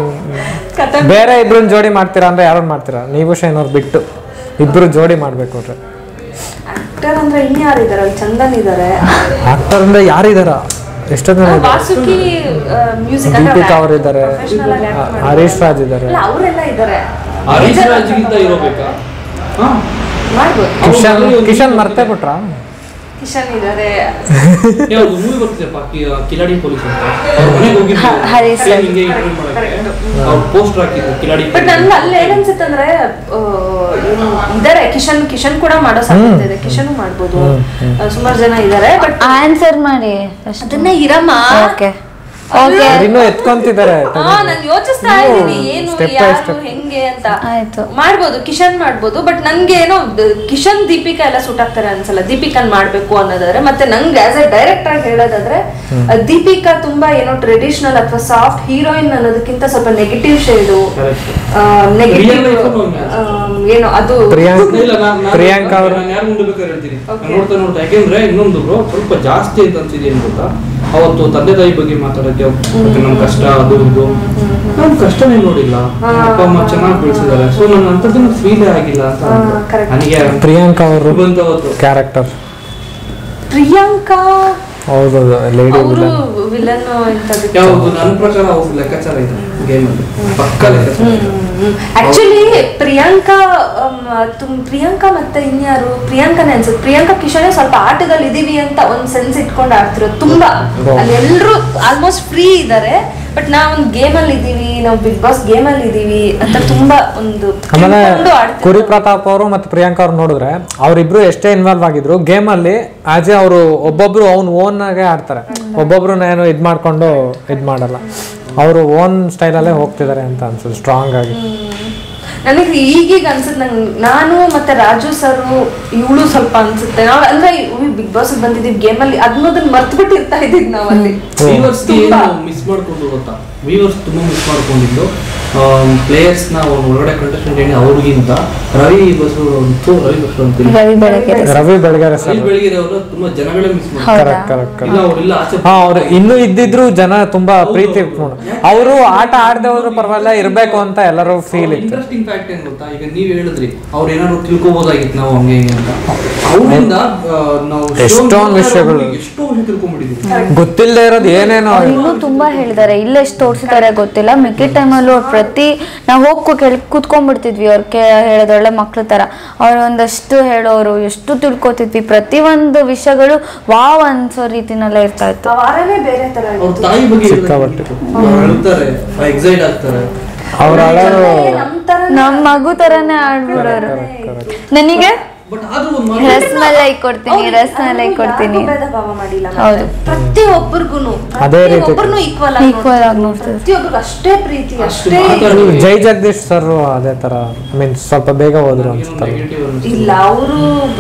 ಕತೆ ಬೇರೆ ಇಬ್ರನ್ನ ಜೋಡಿ ಮಾಡ್ತೀರಾ ಅಂದ್ರೆ ಯಾರನ್ನ ಮಾಡ್ತೀರಾ ನೀವು ಶೈನ್ ಅವ್ರು ಬಿಟ್ಟು ಇಬ್ರು ಜೋಡಿ ಮಾಡ್ಬೇಕು ಅಂದ್ರೆ ಆಕ್ಟರ್ ಅಂದ್ರೆ ಇನ್ಯಾರು ಇದಾರೆ ಚಂದನ್ ಇದಾರೆ ಆಕ್ಟರ್ ಅಂದ್ರೆ ಯಾರಿದಾರ ಎಷ್ಟೋ ಜನ ಇದ್ದಾರೆ ವಾಸುಕಿ ಮ್ಯೂಸಿಕ್ ದೀಪಿಕಾ ಅವ್ರು ಇದ್ದಾರೆ ಹರೀಶ್ ರಾಜ್ ಇದ್ದಾರೆ ಅಲ್ಲ ಅವರೆಲ್ಲ ಇದಾರೆ ಹರೀಶ್ ರಾಜ್ಗಿಂತ ಹೀರೋ ಬೇಕಾ ಹಾ ಮಾಡ್ಬೋದು ಕಿಶನ್ ಕಿಶನ್ ಮರ್ತೇ ಬಿಟ್ರಾ ಕಿಶನ್ ಇದಾರೆ ಯಾವ್ದು ಮೂವಿ ಬರ್ತಿದೆಪ್ಪ ಕಿ- ಕಿಲಾಡಿ ಪೊಲೀಸ್ ಅಂತ ಅವ್ರ ಮನೆಗೆ ಹೋಗಿದ್ರು ಹ- ಹರೀಶ್ Same ಹಿಂಗೆ interview ಮಾಡಕ್ಕೆ ಅವ್ರು ಪೋಸ್ಟರ್ ಹಾಕಿದ್ರು ಕಿಲಾಡಿ ಬಟ್ ನನ್ಗೆ ಅಲ್ಲಿ ಏನನ್ಸುತ್ತೆ ಅಂದ್ರೆ ಆ, ಏನು ಇದಾರೆ ಕಿಶನ್ ಕಿಶನ್ ಕೂಡ ಮಾಡೋ ಸಾಧ್ಯತೆ ಇದೆ ಕಿಶನ್ ಮಾಡ್ಬೋದು ಸುಮಾರು ಜನ ಇದಾರೆ ಬಟ್ ಆನ್ಸರ್ ಮಾಡಿ ಅಷ್ಟೇ ಅದನ್ನ ಇರಮ್ಮ ಓಕೆ ಓಕೆ ಇನ್ನೂ ಎತ್ಕೊಂತಿದ್ದಾರೆ ಹಾ ನಾನು ಯೋಚಿಸ್ತಾ ಇದ್ದೀನಿ ಏನು Step by ಯಾರು step. ಹೆಂಗೆ ಅಂತ ಆಯ್ತು ಮಾಡ್ಬೋದು ಕಿಶನ್ ಮಾಡ್ಬೋದು ಬಟ್ ನನ್ಗೆ ಏನೋ ದ- ಕಿಶನ್ ದೀಪಿಕಾ ಎಲ್ಲ ಸೂಟ್ ಆಗ್ತಾರೆ ಅನ್ಸಲ್ಲ ದೀಪಿಕನ್ ಮಾಡ್ಬೇಕು ಅನ್ನೋದಾದ್ರೆ ಮತ್ತೆ ನಂಗೆ ಆಸ್ ಎ ಡೈರೆಕ್ಟರ್ ಆಗಿ ಹೇಳೋದಾದ್ರೆ ಆ, ದೀಪಿಕಾ ತುಂಬಾ ಏನೋ ಟ್ರೆಡಿಷನಲ್ ಅಥವಾ ಸಾಫ್ಟ್ ಹೀರೋಯಿನ್ ಅನ್ನೋದಕ್ಕಿಂತ ಸ್ವಲ್ಪ negative shade Correct. Negative Real life ಅಲ್ಲೂ ಹಂಗೆ. ಏನೋ ಅದು ಪ್ರಿಯಾಂಕ್ ಇಲ್ಲ, ನಾನ್- ನಾನ್- ಪ್ರಿಯಾಂಕಾ ಅವ್ರು- ನಾನ್ ಯಾರ್ ಮುಂದೆ ಬೇಕಾದ್ರೆ ಹೇಳ್ತೀನಿ ನಾನ್ ನೋಡ್ತಾ ನೋಡ್ತಾ ಯಾಕೆಂದ್ರೆ ಇನ್ನೊಂದು ಬ್ರೋ ಸ್ವಲ್ಪ ಜಾಸ್ತಿ ಅಂತ ಅನ್ಸಿದೆ ಏನ್ ಗೊತ್ತಾ ಅವತ್ತು ತಂದೆ ತಾಯಿ ಬಗ್ಗೆ ಮಾತಾಡಕ್ಕೆ ಮತ್ತೆ ನಮ್ ಕಷ್ಟ ಅದು ಇದು ನಮ್ ಕಷ್ಟನೇ ನೋಡಿಲ್ಲ ನಮ್ಮ ಅಪ್ಪ ಅಮ್ಮ ಚೆನ್ನಾಗಿ ಬೆಳೆಸಿದ್ದಾರೆ ಸೊ ನನ್ ಅಂತದನ್ನ ಫೀಲ್ ಆಗಿಲ್ಲ ಅಂತ ಅಂದ್ರು. correct. ನನಗೆ ಪ್ರಿಯಾಂಕಾ ಅವರು ಬಂತ ಅವತ್ತು ಕ್ಯಾರೆಕ್ಟರ್ ಪ್ರಿಯಾಂಕಾ ಹೌದು ಲೇಡಿ ಅವರು ವಿಲನ್ ಇಂಥದಕ್ಕೆ ಯಾವುದು ನನ್ನ ಪ್ರಕಾರ ಅವ್ರ ಲೆಕ್ಕಾಚಾರ ಇದೆ ಗೇಮ್ ಅಲ್ಲಿ ಪಕ್ಕ ಲೆಕ್ಕಾಚಾರ ಇದೆ. ಆಕ್ಚುಲಿ ಪ್ರಿಯಾಂಕಾ ಅಮ್, ತುಮ್ ಪ್ರಿಯಾಂಕಾ ಮತ್ತೆ ಇನ್ಯಾರು ಪ್ರಿಯಾಂಕಾನೇ ಅನ್ಸುತ್ತೆ ಪ್ರಿಯಾಂಕಾ ಕಿಶನ್ ಸ್ವಲ್ಪ ಆಟದಲ್ಲಿ ಇದೀವಿ ಅಂತ ಒಂದ್ ಸೆನ್ಸ್ ಇಟ್ಕೊಂಡು ಆಡ್ತಿರೋದು ತುಂಬಾ ಅಲ್ಲಿ ಎಲ್ರು ಆಲ್ಮೋಸ್ಟ್ ಫ್ರೀ ಇದಾರೆ ಬಟ್ ನಾವ್ ಒಂದ್ ಗೇಮ್ ಅಲ್ಲಿ ಇದೀವಿ ನಾವು ಬಿಗ್ ಬಾಸ್ ಗೇಮ್ ಅಲ್ಲಿ ಇದೀವಿ ಅಂತ ತುಂಬಾ ಒಂದು ಆಮೇಲೆ ತಿಳ್ಕೊಂಡು ಆಡ್ತಿರೋದು. ಕುರಿ ಪ್ರತಾಪ್ ಅವರು ಮತ್ತು ಪ್ರಿಯಾಂಕಾ ಅವ್ರು ನೋಡಿದ್ರೆ ಅವರಿಬ್ರು ಎಷ್ಟೇ ಇನ್ವಾಲ್ವ್ ಆಗಿದ್ರು ಗೇಮ್ ಅಲ್ಲಿ ಆಜೆ ಅವರು ಒಬ್ಬೊಬ್ರು ಅವ್ನ ಓನ್ ಆಗೇ ಆಡ್ತಾರೆ ಒಬ್ಬೊಬ್ರನ್ನ ಏನು ಇದ್ ಮಾಡ್ಕೊಂಡು ಇದ್ ಮಾಡಲ್ಲ ಅವರು ಓನ್ ಸ್ಟೈಲಲ್ಲೇ ಹೋಗ್ತಿದ್ದಾರೆ ಅಂತ ಅನ್ಸುತ್ತೆ ಸ್ಟ್ರಾಂಗ್ ಆಗಿ ನನಗೆ ಈಗೀಗ ಅನ್ಸುತ್ತೆ ನಂಗೆ ನಾನು ಮತ್ತೆ ರಾಜು ಸರ್ ಇವಳು ಸ್ವಲ್ಪ ಅನ್ಸುತ್ತೆ ನಾವ್ ಅಂದ್ರೆ ಬಿಗ್ ಬಾಸ್ ಬಂದಿದೀವಿ ಗೇಮ್ ಅಲ್ಲಿ ಅದನ್ನೋದನ್ನ ಮರ್ತು ಬಿಟ್ಟಿರ್ತಾ ಇದೀವಿ ನಾವಲ್ಲಿ ವೀವರ್ಸ್ ಏನು ಮಿಸ್ ಮಾಡ್ಕೊಂಡು ಗೊತ್ತಾ ವೀವರ್ಸ್ ತುಂಬಾ ಮಿಸ್ ಮಾಡ್ಕೊಂಡಿದ್ದು ಪ್ಲೇಯರ್ಸ್ ನ ಅವ್ರು ಒಳಗಡೆ ಕಂಟೆಸ್ಟೆಂಟ್ ಹೇಳಿ ಅವ್ರಿಗಿಂತ ರವಿ ಬಸ್ರು ಅಂತೂ ರವಿ ಬಸ್ರು ಅಂತೀನಿ ರವಿ ಬೆಳಗೆರೆ ರವಿ ಬೆಳಗೆರೆ ರವಿ ಸರ್ ಬೆಳಗೆರೆ ಅವರು ತುಂಬಾ ಜನಗಳೇ ಮಿಸ್ ಮಾಡ್ತಾರೆ ಹೌದಾ ಕರೆಕ್ಟ್ ಕರೆಕ್ಟ್ ಇಲ್ಲ ಅವ್ರಿಲ್ಲ ಆಚೆ ಹಾ ಅವ್ರು ಇನ್ನೂ ಇದ್ದಿದ್ರು ಜನ ತುಂಬಾ ಪ್ರೀತಿ ಅವರು ಆಟ ಆಡದೆ ಹೋದ್ರು ಪರವಾಗಿಲ್ಲ ಇರ್ಬೇಕು ಅಂತ ಎಲ್ಲರೂ ಫೀಲ್ ಇತ್ತು ಇಂಟ್ರೆಸ್ಟಿಂಗ್ ಫ್ಯಾಕ್ಟ್ ಏನ್ ಗೊತ್ತಾ ಈಗ ನೀವ್ ಹೇಳಿದ್ರಿ ಅವ್ರು ಏನಾದ್ರು ತಿಳ್ಕೊಬೋದಾಗಿತ್ತು ನಾವು ಹಂಗೆ ಹಿಂಗೆ ಅಂತ ಅವರಿಂದ ನಾವು show ಎಷ್ಟೊಂದ್ ನೋಡ್ತಾ ವಿಷಯಗಳು. ಇರೋರಿಗೆ ಎಷ್ಟೋ ವಿಷಯ ತಿಳ್ಕೊಂಡ್ಬಿಟ್ಟಿದ್ವಿ ಗೊತ್ತಿಲ್ಲದೆ ಇರೋದು ಏನೇನೋ ಅವ್ರು ಇನ್ನೂ ತುಂಬಾ ಹೇಳಿದ್ದಾರೆ ಇಲ್ಲ ಎಷ್ಟು ತೋರಿಸಿದ್ದಾರೆ ಗೊತ್ತಿಲ್ಲ ಮಿಕ್ಕಿದ ಟೈಮಲ್ಲೂ ಅವ್ರು ಪ್ರತಿ ನಾವು ಹೋಗಿ ಕೇಳಿ ಕೂತ್ಕೊಂಡ್ಬಿಡ್ತಿದ್ವಿ ಅವ್ರು ಕೇ ಹೇಳೋದು ಒಳ್ಳೆ ಮಕ್ಳ ಥರ ಅವ್ರು ಒಂದಷ್ಟು ಹೇಳೋರು ಎಷ್ಟು ತಿಳ್ಕೊತಿದ್ವಿ ಪ್ರತಿ ಒಂದು ವಿಷಯಗಳು ವಾವ್ ಅನ್ಸೋ ರೀತಿನಲ್ಲೇ ಇರ್ತಾ ಇತ್ತು ಆ ವಾರನೇ ಬೇರೆ ತರ ಅವ್ರ ತಾಯಿ ಬಗ್ಗೆ ಸಿಕ್ಕಾಪಟ್ಟೆ. ಅವ್ರು ಅಳ್ತಾರೆ ಎಕ್ಸೈಟ್ ಆಗ್ತಾರೆ ಅವ್ರ ಅಳೋರು ನಮ್ ತರ ನಮ್ಮ ಮಗು ಥರನೇ ಆಡ್ಬಿಡೋರು ನನಗೆ ಬಟ್ ಆದ್ರೂ ಒಂದ್ ಮಾತು ರಸ್ಮಲೈ ಕೊಡ್ತೀನಿ ರಸ್ಮಲೈ ಕೊಡ್ತೀನಿ ಭೇದ ಭಾವ ಮಾಡಿಲ್ಲ ಹೌದು. ಪ್ರತಿ ಒಬ್ಬರಿಗೂ ಅದೇ ರೀತಿ. ಒಬ್ಬರನ್ನು ಈಕ್ವಲ್ Equal ಆಗಿ ನೋಡ್ತಿದ್ರು. ಪ್ರತಿಯೊಬ್ಬರಿಗೂ ಅಷ್ಟೇ ಪ್ರೀತಿ ಅಷ್ಟು ಅಷ್ಟೇ ಮಾತಾಡಿ ಜೈ ಜಗದೀಶ್ ಸರ್ ಅದೇ ತರ ಮೀನ್ಸ್ ಸ್ವಲ್ಪ ಬೇಗ ಹೋದ್ರು ಅನ್ಸುತ್ತಲ್ಲ ನೆಗೆಟಿವ್ ಅನ್ಸುತ್ತೆ ಇಲ್ಲ ಅವರು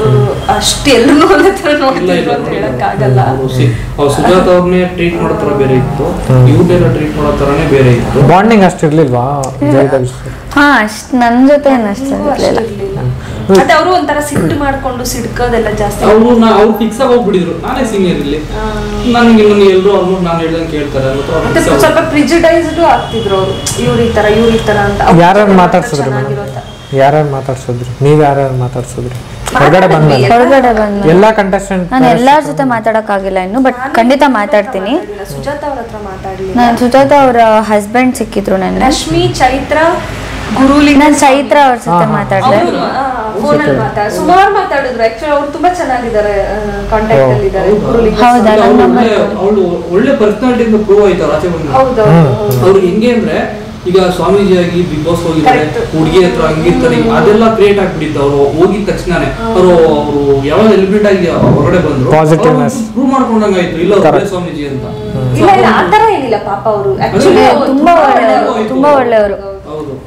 ಅಷ್ಟು ಎಲ್ಲರೂ ಒಂದೇ ತರ ಇಲ್ಲ ನೋಡ್ತಿದ್ರು ಇಲ್ಲ ಅಂತ ಹೇಳಕ್ಕಾಗಲ್ಲ ಅವ್ರು ಸಿ- ಅವ್ರು ಸುಜಾತ ಅವ್ರನ್ನೇ ಟ್ರೀಟ್ ಮಾಡೋ ತರ ಬೇರೆ ಇತ್ತು ಇವ್ರನ್ನೆಲ್ಲ ಟ್ರೀಟ್ ಮಾಡೋ ತರನೇ ಬೇರೆ ಇತ್ತು ಬಾಂಡಿಂಗ್ ಅಷ್ಟು ಇರ್ಲಿಲ್ವಾ ಜೈ ಜಗದೀಶ್ sir? ಹಾ ಅಷ್ಟ್ ನನ್ ಜೊತೆ ಏನು ಅಷ್ಟು ಇರ್ಲಿಲ್ಲ ಇರ್ಲಿಲ್ಲ ಮತ್ತೆ ಅವರು ಒಂಥರ ಸಿಟ್ಟು ಮಾಡ್ಕೊಂಡು ಸಿಡ್ಕೋದೆಲ್ಲ ಜಾಸ್ತಿ ಅವರು ಅವ್ರು ಫಿಕ್ಸ್ ಆಗಿ ಹೋಗ್ಬಿಟ್ಟಿದ್ರು ನಾನೇ ಸೀನಿಯರ್ ಇಲ್ಲಿ ನನಗೆ ನನ್ನ ಎಲ್ಲರೂ ಆಲ್ಮೋಸ್ಟ್ ನಾನು ಹೇಳ್ದಂಗೆ ಕೇಳ್ತಾರೆ ಅನ್ನೋ ಮತ್ತೆ ಫಿಕ್ಸ್ ಸ್ವಲ್ಪ ಪ್ರಿಜಿಡೈಸ್ಡ್ ಆಗ್ತಿದ್ರು ಅವರು ಇವ್ರ ಈ ತರ ಇವ್ರ ಈ ತರ ಅಂತ ಅವ್ರ್ ಯಾರ್ಯಾರು ಜೊತೆ ಮಾತಾಡ್ಸಿದ್ರು ಚೆನ್ನಾಗಿರೋ ತರ. ಯಾರ್ಯಾರು ಮಾತಾಡ್ಸಿದ್ರಿ ನೀವ್ ಯಾರ್ಯಾರು ಮಾತಾಡ್ಸಿದ್ರಿ ಹೊರಗಡೆ ಬಂದ್ಮೇಲೆ ಹೊರಗಡೆ ಬಂದು ಎಲ್ಲಾ ಕಂಟೆಸ್ಟೆಂಟ್ ನಾನು ಎಲ್ಲಾರ ಜೊತೆ ಮಾತಾಡಕ್ಕಾಗಿಲ್ಲ ಇನ್ನು ಬಟ್ ಖಂಡಿತ ಮಾತಾಡ್ತೀನಿ ಮಾತಾಡಿಲ್ಲ. ಸುಜಾತ ಅವ್ರ ಹತ್ರ ಮಾತಾಡ್ಲಿಲ್ಲ ನಾನು ಸುಜಾತ ಅವರ ಹಸ್ಬೆಂಡ್ ಸಿಕ್ಕಿದ್ರು ನನ್ನ ರಶ್ಮಿ ಚೈತ್ರ ಗುರುಲಿ ನಾನು ಚೈತ್ರ ಅವ್ರ ಜೊತೆ ಮಾತಾಡಿದೆ ಅವರು ಫೋನಲ್ಲಿ ಮಾತಾಡ ಸುಮಾರು ಮಾತಾಡಿದ್ರು ಆಕ್ಚುಲಿ ಅವ್ರು ತುಂಬಾ ಚೆನ್ನಾಗಿದ್ದಾರೆ ಕಾಂಟ್ಯಾಕ್ಟ್ ಅಲ್ಲಿ ಇದ್ದಾರೆ ಗುರುಲಿಂಗ ಹೌದಾ ಅವಳು ನನ್ನ ಒಳ್ಳೆ ಅವಳು ಒಳ್ಳೆ ಪರ್ಸನಾಲಿಟಿ ಅಂತ ಪ್ರೂವ್ ಆಯ್ತು ಅವ್ರು ಆಚೆ ಬಂದ ಹೌದೌದು ಅವ್ರಿಗೆ ಹೆಂಗೆ ಅಂದ್ರೆ ಈಗ ಸ್ವಾಮೀಜಿ ಆಗಿ ಬಿಗ್ ಬಾಸ್ ಹೋಗಿದ್ದಾರೆ Correct. ಹುಡುಗಿ ಹತ್ರ ಹಂಗಿರ್ತಾರೆ ಅದೆಲ್ಲ ಕ್ರಿಯೇಟ್ ಆಗ್ಬಿಟ್ಟಿತ್ತು ಅವರು ಹೋಗಿದ ತಕ್ಷಣನೇ ಅವರು ಅವರು ಯಾವಾಗ ಎಲಿಬ್ರೇಟ್ ಆಗಿ ಹೊರಗಡೆ ಬಂದ್ರು Positiveness. ಪ್ರೂವ್ ಮಾಡ್ಕೊಂಡಂಗಾಯ್ತು ಇಲ್ಲ ಅವ್ರು Correct. ಒಳ್ಳೆ ಸ್ವಾಮೀಜಿ ಅಂತ ಇಲ್ಲ ಇಲ್ಲ ಆತರ ಏನಿಲ್ಲ ಪಾಪ ಅವರು ಆಕ್ಚುಲಿ ಅದೇ, ತುಂಬಾ ಒಳ್ಳೆಯವರು ತುಂಬಾ ಒಳ್ಳೆಯವರು ಹೌದು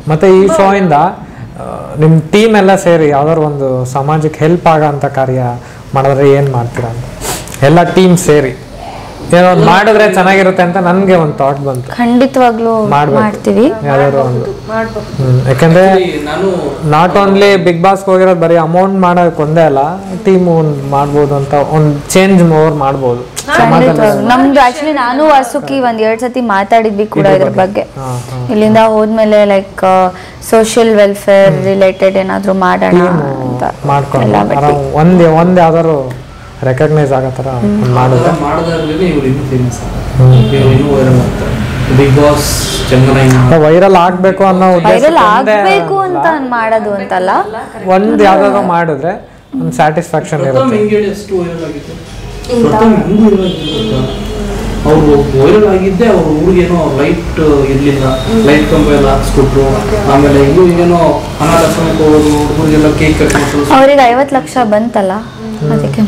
ಮತ್ತೆ ಈ ಶೋ ಇಂದ ಆ, ನಿಮ್ ಟೀಮ್ ಎಲ್ಲ ಸೇರಿ ಯಾವ್ದಾದ್ರು ಒಂದು ಸಮಾಜಕ್ಕೆ ಹೆಲ್ಪ್ ಆಗೋ ಕಾರ್ಯ ಮಾಡಿದ್ರೆ ಏನ್ ಮಾಡ್ತೀರಾ ಅಂತ ಎಲ್ಲ ಟೀಮ್ ಸೇರಿ ಏನೋ ಒಂದ್ ಮಾಡಿದ್ರೆ ಚೆನ್ನಾಗಿರುತ್ತೆ ಅಂತ ನನ್ಗೆ ಒಂದು ಥಾಟ್ ಬಂತು ಖಂಡಿತವಾಗ್ಲೂ ಮಾಡ್ಬೇಕು. ಮಾಡ್ತೀವಿ ಯಾವ್ದಾದ್ರು ಒಂದು ಮಾಡ್ಬೋದು ಹ್ಮ್. ಯಾಕಂದ್ರೆ ನಾನು ನಾಟ್ ಓನ್ಲಿ ಬಿಗ್ ಬಾಸ್ಗೆ ಹೋಗಿರೋದು ಬರೀ ಅಮೌಂಟ್ ಮಾಡೋಕೆ ಒಂದೇ ಅಲ್ಲ ಟೀಮ್ ಒಂದು ಮಾಡ್ಬೋದು ಅಂತ ಒಂದು ಚೇಂಜ್ ಓವರ್ ಮಾಡ್ಬೋದು ಖಂಡಿತವಾಗ್ಲೂ ನಮ್ದು ಆಕ್ಚುಲಿ ನಾನು ವಾಸುಕಿ ಒಂದ್ ಎರಡ್ ಸತಿ ಮಾತಾಡಿದ್ವಿ ಕೂಡ ಇದ್ರ ಬಗ್ಗೆ ಹಾ, ಹಾ. ಇಲ್ಲಿಂದ ಹೋದ್ಮೇಲೆ ಲೈಕ್ ಸೋಷಿಯಲ್ ವೆಲ್ಫೇರ್ ರಿಲೇಟೆಡ್ ಏನಾದ್ರು ಮಾಡೋಣ ಅಂತ ಮಾಡ್ಕೊಂಡು ಎಲ್ಲ ಬಿಟ್ಟು ಆರಾಮ್ ಒಂದ್ ಒಂದ್ ಯಾವ್ದಾದ್ರು ರೆಕಗ್ನೈಸ್ ಆಗೋ ಥರ ಒಂದ್ ಮಾಡಿದ್ರೆ ಮಾಡೋದಾಗ್ಲೇ ಇವ್ರು ಇನ್ನೂ ಫೇಮಸ್ ಇವ್ರು ಇನ್ನೂ ವೈರಲ್ ಆಗ್ತಾರೆ ಬಿಗ್ ಬಾಸ್ ಚಂದ್ರನ ವೈರಲ್ ಆಗ್ಬೇಕು ಅನ್ನೋ ವೈರಲ್ ಉದ್ದೇಶ ಒಂದೇ ಆಗ್ಬೇಕು ಅಂತ ಮಾಡೋದು ಅಂತಲ್ಲ ಒಂದ್ ಯಾವ್ದಾದ್ರು ಮಾಡಿದ್ರೆ ಒಂದು ಸ್ಯಾಟಿಸ್ಫ್ಯಾಕ್ಷನ್ ಪ್ರಥಮ್ ಇರುತ್ತೆ ಹೆಂಗ್ ಹೇಳಿ ಅಷ್ಟು ವೈರಲ್ ಆಗಿತ್ತು ಪ್ರಥಮ್ ಹೆಂಗ್ ವೈರಲ್ ಆಗಿತ್ತು ಗೊತ್ತಾ ಅವ್ರು ವೈರಲ್ ಆಗಿದ್ದೆ ಅವ್ರ ಊರಿಗೇನೋ ಲೈಟ್ ಇರ್ಲಿಲ್ಲ ಲೈಟ್ ಕಂಬ ಎಲ್ಲ ಹಾಕ್ಸ್ಕೊಟ್ರು ಆಮೇಲೆ ಇನ್ನೂ ಏನೋ ಅನಾಥಾಶ್ರಮಕ್ಕೆ ಹೋಗೋದು ಹುಡುಗರಿಗೆಲ್ಲ ಕೇಕ್ ಕಟ್ ಮಾಡಿಸೋದು ಅವ್ರಿಗೆ ಐವತ್ ಲಕ್ಷ ಬಂತಲ್ಲ ಅದಕ್ಕೆ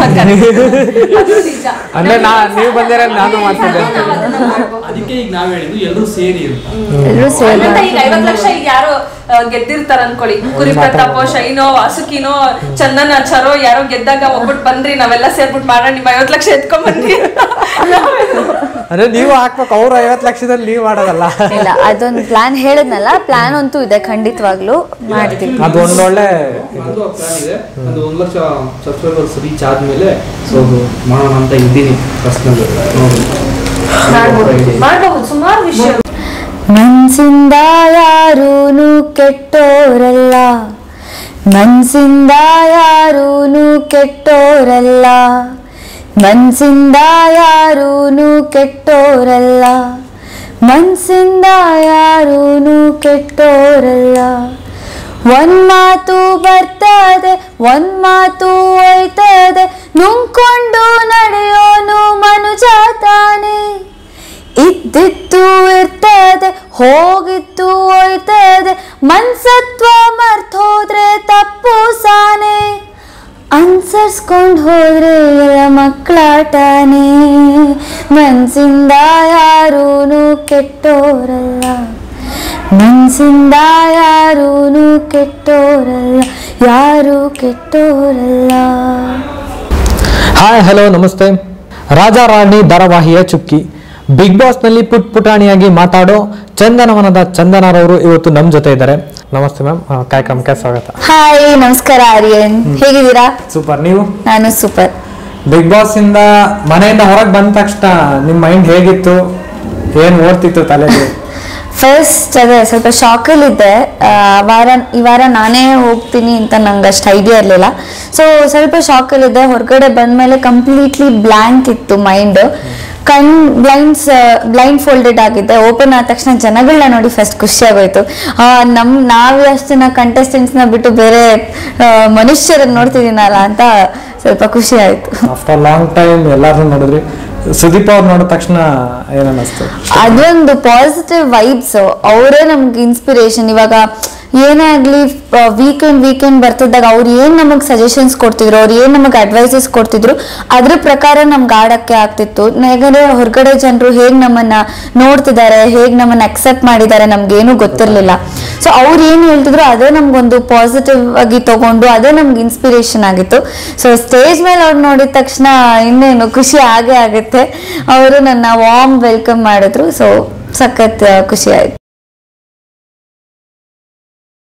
ಅಂದ್ರೆ ನಾ ನೀವು ಬಂದಿರ ನಾನು ಮಾಡ್ತಿದ್ದೆ ಅಂತ ಅದಕ್ಕೆ ಈಗ ನಾವ್ ಹೇಳಿದ್ವಿ ಎಲ್ಲರೂ ಸೇರಿ ಅಂತ ಎಲ್ಲರೂ ಸೇರಿ ಮತ್ತೆ ಈಗ ಐವತ್ ಲಕ್ಷ ಈಗ ಯಾರು ಆ, ಗೆದ್ದಿರ್ತಾರ ಅನ್ಕೊಳ್ಳಿ ಕುರಿ ಪ್ರತಾಪೋ ಶೈನೋ ವಾಸುಕಿನೋ ಚಂದನ್ ಆಚಾರೋ ಯಾರೋ ಗೆದ್ದಾಗ ಒಬ್ಬಟ್ಟು ಬಂದ್ರಿ ನಾವೆಲ್ಲ ಸೇರ್ಬಿಟ್ಟು ಮಾಡೋಣ ನಿಮ್ಮ ಐವತ್ ಲಕ್ಷ ಎತ್ಕೊಂಡ್ ಬನ್ನಿ ಅಂದ್ರೆ ನೀವು ಹಾಕ್ಬೇಕು ಅವ್ರು ಐವತ್ ಲಕ್ಷದಲ್ಲಿ ನೀವು ಮಾಡೋದಲ್ಲ ಇಲ್ಲ ಅದೊಂದು ಪ್ಲಾನ್ ಹೇಳಿದ್ನಲ್ಲ ಪ್ಲಾನ್ ಅಂತೂ ಇದೆ ಖಂಡಿತವಾಗ್ಲೂ ಮಾಡ್ತೀವಿ ಅದು ಒಂದೊಳ್ಳೆ ನಂದು ಆ ಪ್ಲಾನ್ ಇದೆ ಒಂದು ಒಂದು ಲಕ್ಷ ಸಬ್ಸ್ಕ್ರೈಬರ್ಸ್ ರೀಚ್ ಆದ್ಮೇಲೆ ಸೊ ಅದು ಮಾಡೋಣ ಅಂತ ಇದ್ದೀನಿ ಪರ್ಸ್ನಲ್ ನೋಡಿ ಮಾಡ್ಬಹುದು ಸುಮಾರು ವಿಷಯ ಮನ್ಸಿಂದ ಯಾರೂನು ಕೆಟ್ಟೋರಲ್ಲ ಮನ್ಸಿಂದ ಯಾರೂನು ಕೆಟ್ಟೋರಲ್ಲ ಮನ್ಸಿಂದ ಯಾರೂನು ಕೆಟ್ಟೋರಲ್ಲ ಮನ್ಸಿಂದ ಯಾರೂನು ಕೆಟ್ಟೋರಲ್ಲ ಒಂದ್ ಮಾತು ಬರ್ತದೆ ಒಂದ್ ಮಾತು ಹೋಯ್ತದೆ ನುಂಗ್ಕೊಂಡು ನಡೆಯೋನು ಮನುಜ ತಾನೆ ಇದ್ದಿತ್ತು ಇರ್ತದೆ ಹೋಗಿತ್ತು ಹೋಯ್ತದೆ ಮನ್ಸತ್ವ ಮರ್ತೋದ್ರೆ ತಪ್ಪು ಸಾನೆ ಅನ್ಸರ್ಸ್ಕೊಂಡ್ ಹೋದ್ರೆ ಎಲ್ಲ ಮಕ್ಕಳಾಟನೇ ಮನ್ಸಿಂದ ಯಾರೂನು ಕೆಟ್ಟೋರಲ್ಲ ಮನ್ಸಿಂದ ಯಾರೂನು ಕೆಟ್ಟೋರಲ್ಲ ಯಾರು ಕೆಟ್ಟೋರಲ್ಲ ಹಾಯ್ ಹಲೋ ನಮಸ್ತೆ ರಾಜಾ ರಾಣಿ ಧಾರಾವಾಹಿಯ ಚುಕ್ಕಿ ಬಿಗ್ ಬಾಸ್ ನಲ್ಲಿ ಪುಟ್ ಪುಟಾಣಿಯಾಗಿ ಮಾತಾಡೋ ಚಂದನವನದ ಚಂದನರವರು ಇವತ್ತು ನಮ್ಮ ಜೊತೆ ಇದ್ದಾರೆ ನಮಸ್ತೆ ಮ್ಯಾಮ್ ಕಾರ್ಯಕ್ರಮಕ್ಕೆ ಸ್ವಾಗತ ಹಾಯ್ ನಮಸ್ಕಾರ ಆರ್ಯನ್ ಹೇಗಿದ್ದೀರಾ ಸೂಪರ್ ನೀವು ನಾನು ಸೂಪರ್ ಬಿಗ್ ಬಾಸ್ ಇಂದ ಮನೆಯಿಂದ ಹೊರಗೆ ಬಂದ ತಕ್ಷಣ ನಿಮ್ಮ ಮೈಂಡ್ ಹೇಗಿತ್ತು ಏನ್ ಓಡ್ತಿತ್ತು ತಲೆಗೆ ಫಸ್ಟ್ ಅದೇ ಸ್ವಲ್ಪ ಶಾಕಲ್ಲಿದ್ದೆ ಆ, ವಾರ ಈ ವಾರ ನಾನೇ ಹೋಗ್ತೀನಿ ಅಂತ ನಂಗೆ ಅಷ್ಟು ಐಡಿಯಾ ಇರಲಿಲ್ಲ ಸೊ ಸ್ವಲ್ಪ ಶಾಕಲ್ಲಿದ್ದೆ ಹೊರಗಡೆ ಬಂದಮೇಲೆ ಕಂಪ್ಲೀಟ್ಲಿ ಬ್ಲ್ಯಾಂಕ್ ಇತ್ತು ಮೈಂಡ್ ಕಣ್ ಬ್ಲೈಂಡ್ಸ್ ಬ್ಲೈಂಡ್ ಫೋಲ್ಡೆಡ್ ಆಗಿದ್ದೆ ಓಪನ್ ಆದ ತಕ್ಷಣ ಜನಗಳನ್ನ ನೋಡಿ ಫಸ್ಟ್ ಖುಷಿ ಆಗೋಯ್ತು ಆ, ನಮ್ ನಾವು ಅಷ್ಟು ಜನ contestants ನ ಬಿಟ್ಟು ಬೇರೆ ಆ, ಮನುಷ್ಯರನ್ನ ನೋಡ್ತಿದ್ದೀನಲ್ಲ ಅಂತ ಸ್ವಲ್ಪ ಖುಷಿ ಆಯ್ತು ಆಫ್ಟರ್ ಲಾಂಗ್ ಟೈಮ್ ಎಲ್ಲಾರು ನೋಡಿದ್ರಿ ಸುದೀಪ್ ಅವ್ರು ನೋಡಿದ ತಕ್ಷಣ ಏನನ್ನಿಸ್ತು ಅದೊಂದು ಪಾಸಿಟಿವ್ ವೈಬ್ಸ್ ಅವರೇ ನಮ್ಗೆ ಇನ್ಸ್ಪಿರೇಷನ್ ಇವಾಗ ಏನೇ ಆಗಲಿ ವೀಕೆಂಡ್ ವೀಕೆಂಡ್ ಬರ್ತಿದ್ದಾಗ ಅವ್ರು ಏನು ನಮಗೆ ಸಜೆಷನ್ಸ್ ಕೊಡ್ತಿದ್ರು ಅವ್ರು ಏನು ನಮಗೆ ಅಡ್ವೈಸಸ್ ಕೊಡ್ತಿದ್ರು ಅದ್ರ ಪ್ರಕಾರ ನಮ್ಗೆ ಆಡಕ್ಕೆ ಆಗ್ತಿತ್ತು ಯಾಕಂದ್ರೆ ಹೊರಗಡೆ ಜನರು ಹೇಗೆ ನಮ್ಮನ್ನ ನೋಡ್ತಿದ್ದಾರೆ ಹೇಗೆ ನಮ್ಮನ್ನ ಅಕ್ಸೆಪ್ಟ್ ಮಾಡಿದ್ದಾರೆ ನಮ್ಗೇನು ಗೊತ್ತಿರಲಿಲ್ಲ ಸೊ ಅವ್ರು ಏನು ಹೇಳ್ತಿದ್ರು ಅದೇ ನಮ್ಗೊಂದು ಪಾಸಿಟಿವ್ ಆಗಿ ತಗೊಂಡು ಅದೇ ನಮ್ಗೆ ಇನ್ಸ್ಪಿರೇಷನ್ ಆಗಿತ್ತು ಸೊ ಸ್ಟೇಜ್ ಮೇಲೆ ಅವ್ರು ನೋಡಿದ ತಕ್ಷಣ ಇನ್ನೇನು ಖುಷಿ ಆಗೇ ಆಗುತ್ತೆ ಅವರು ನನ್ನ ವಾರ್ಮ್ ವೆಲ್ಕಮ್ ಮಾಡಿದ್ರು ಸೊ ಸಖತ್ ಖುಷಿ ಆಯ್ತು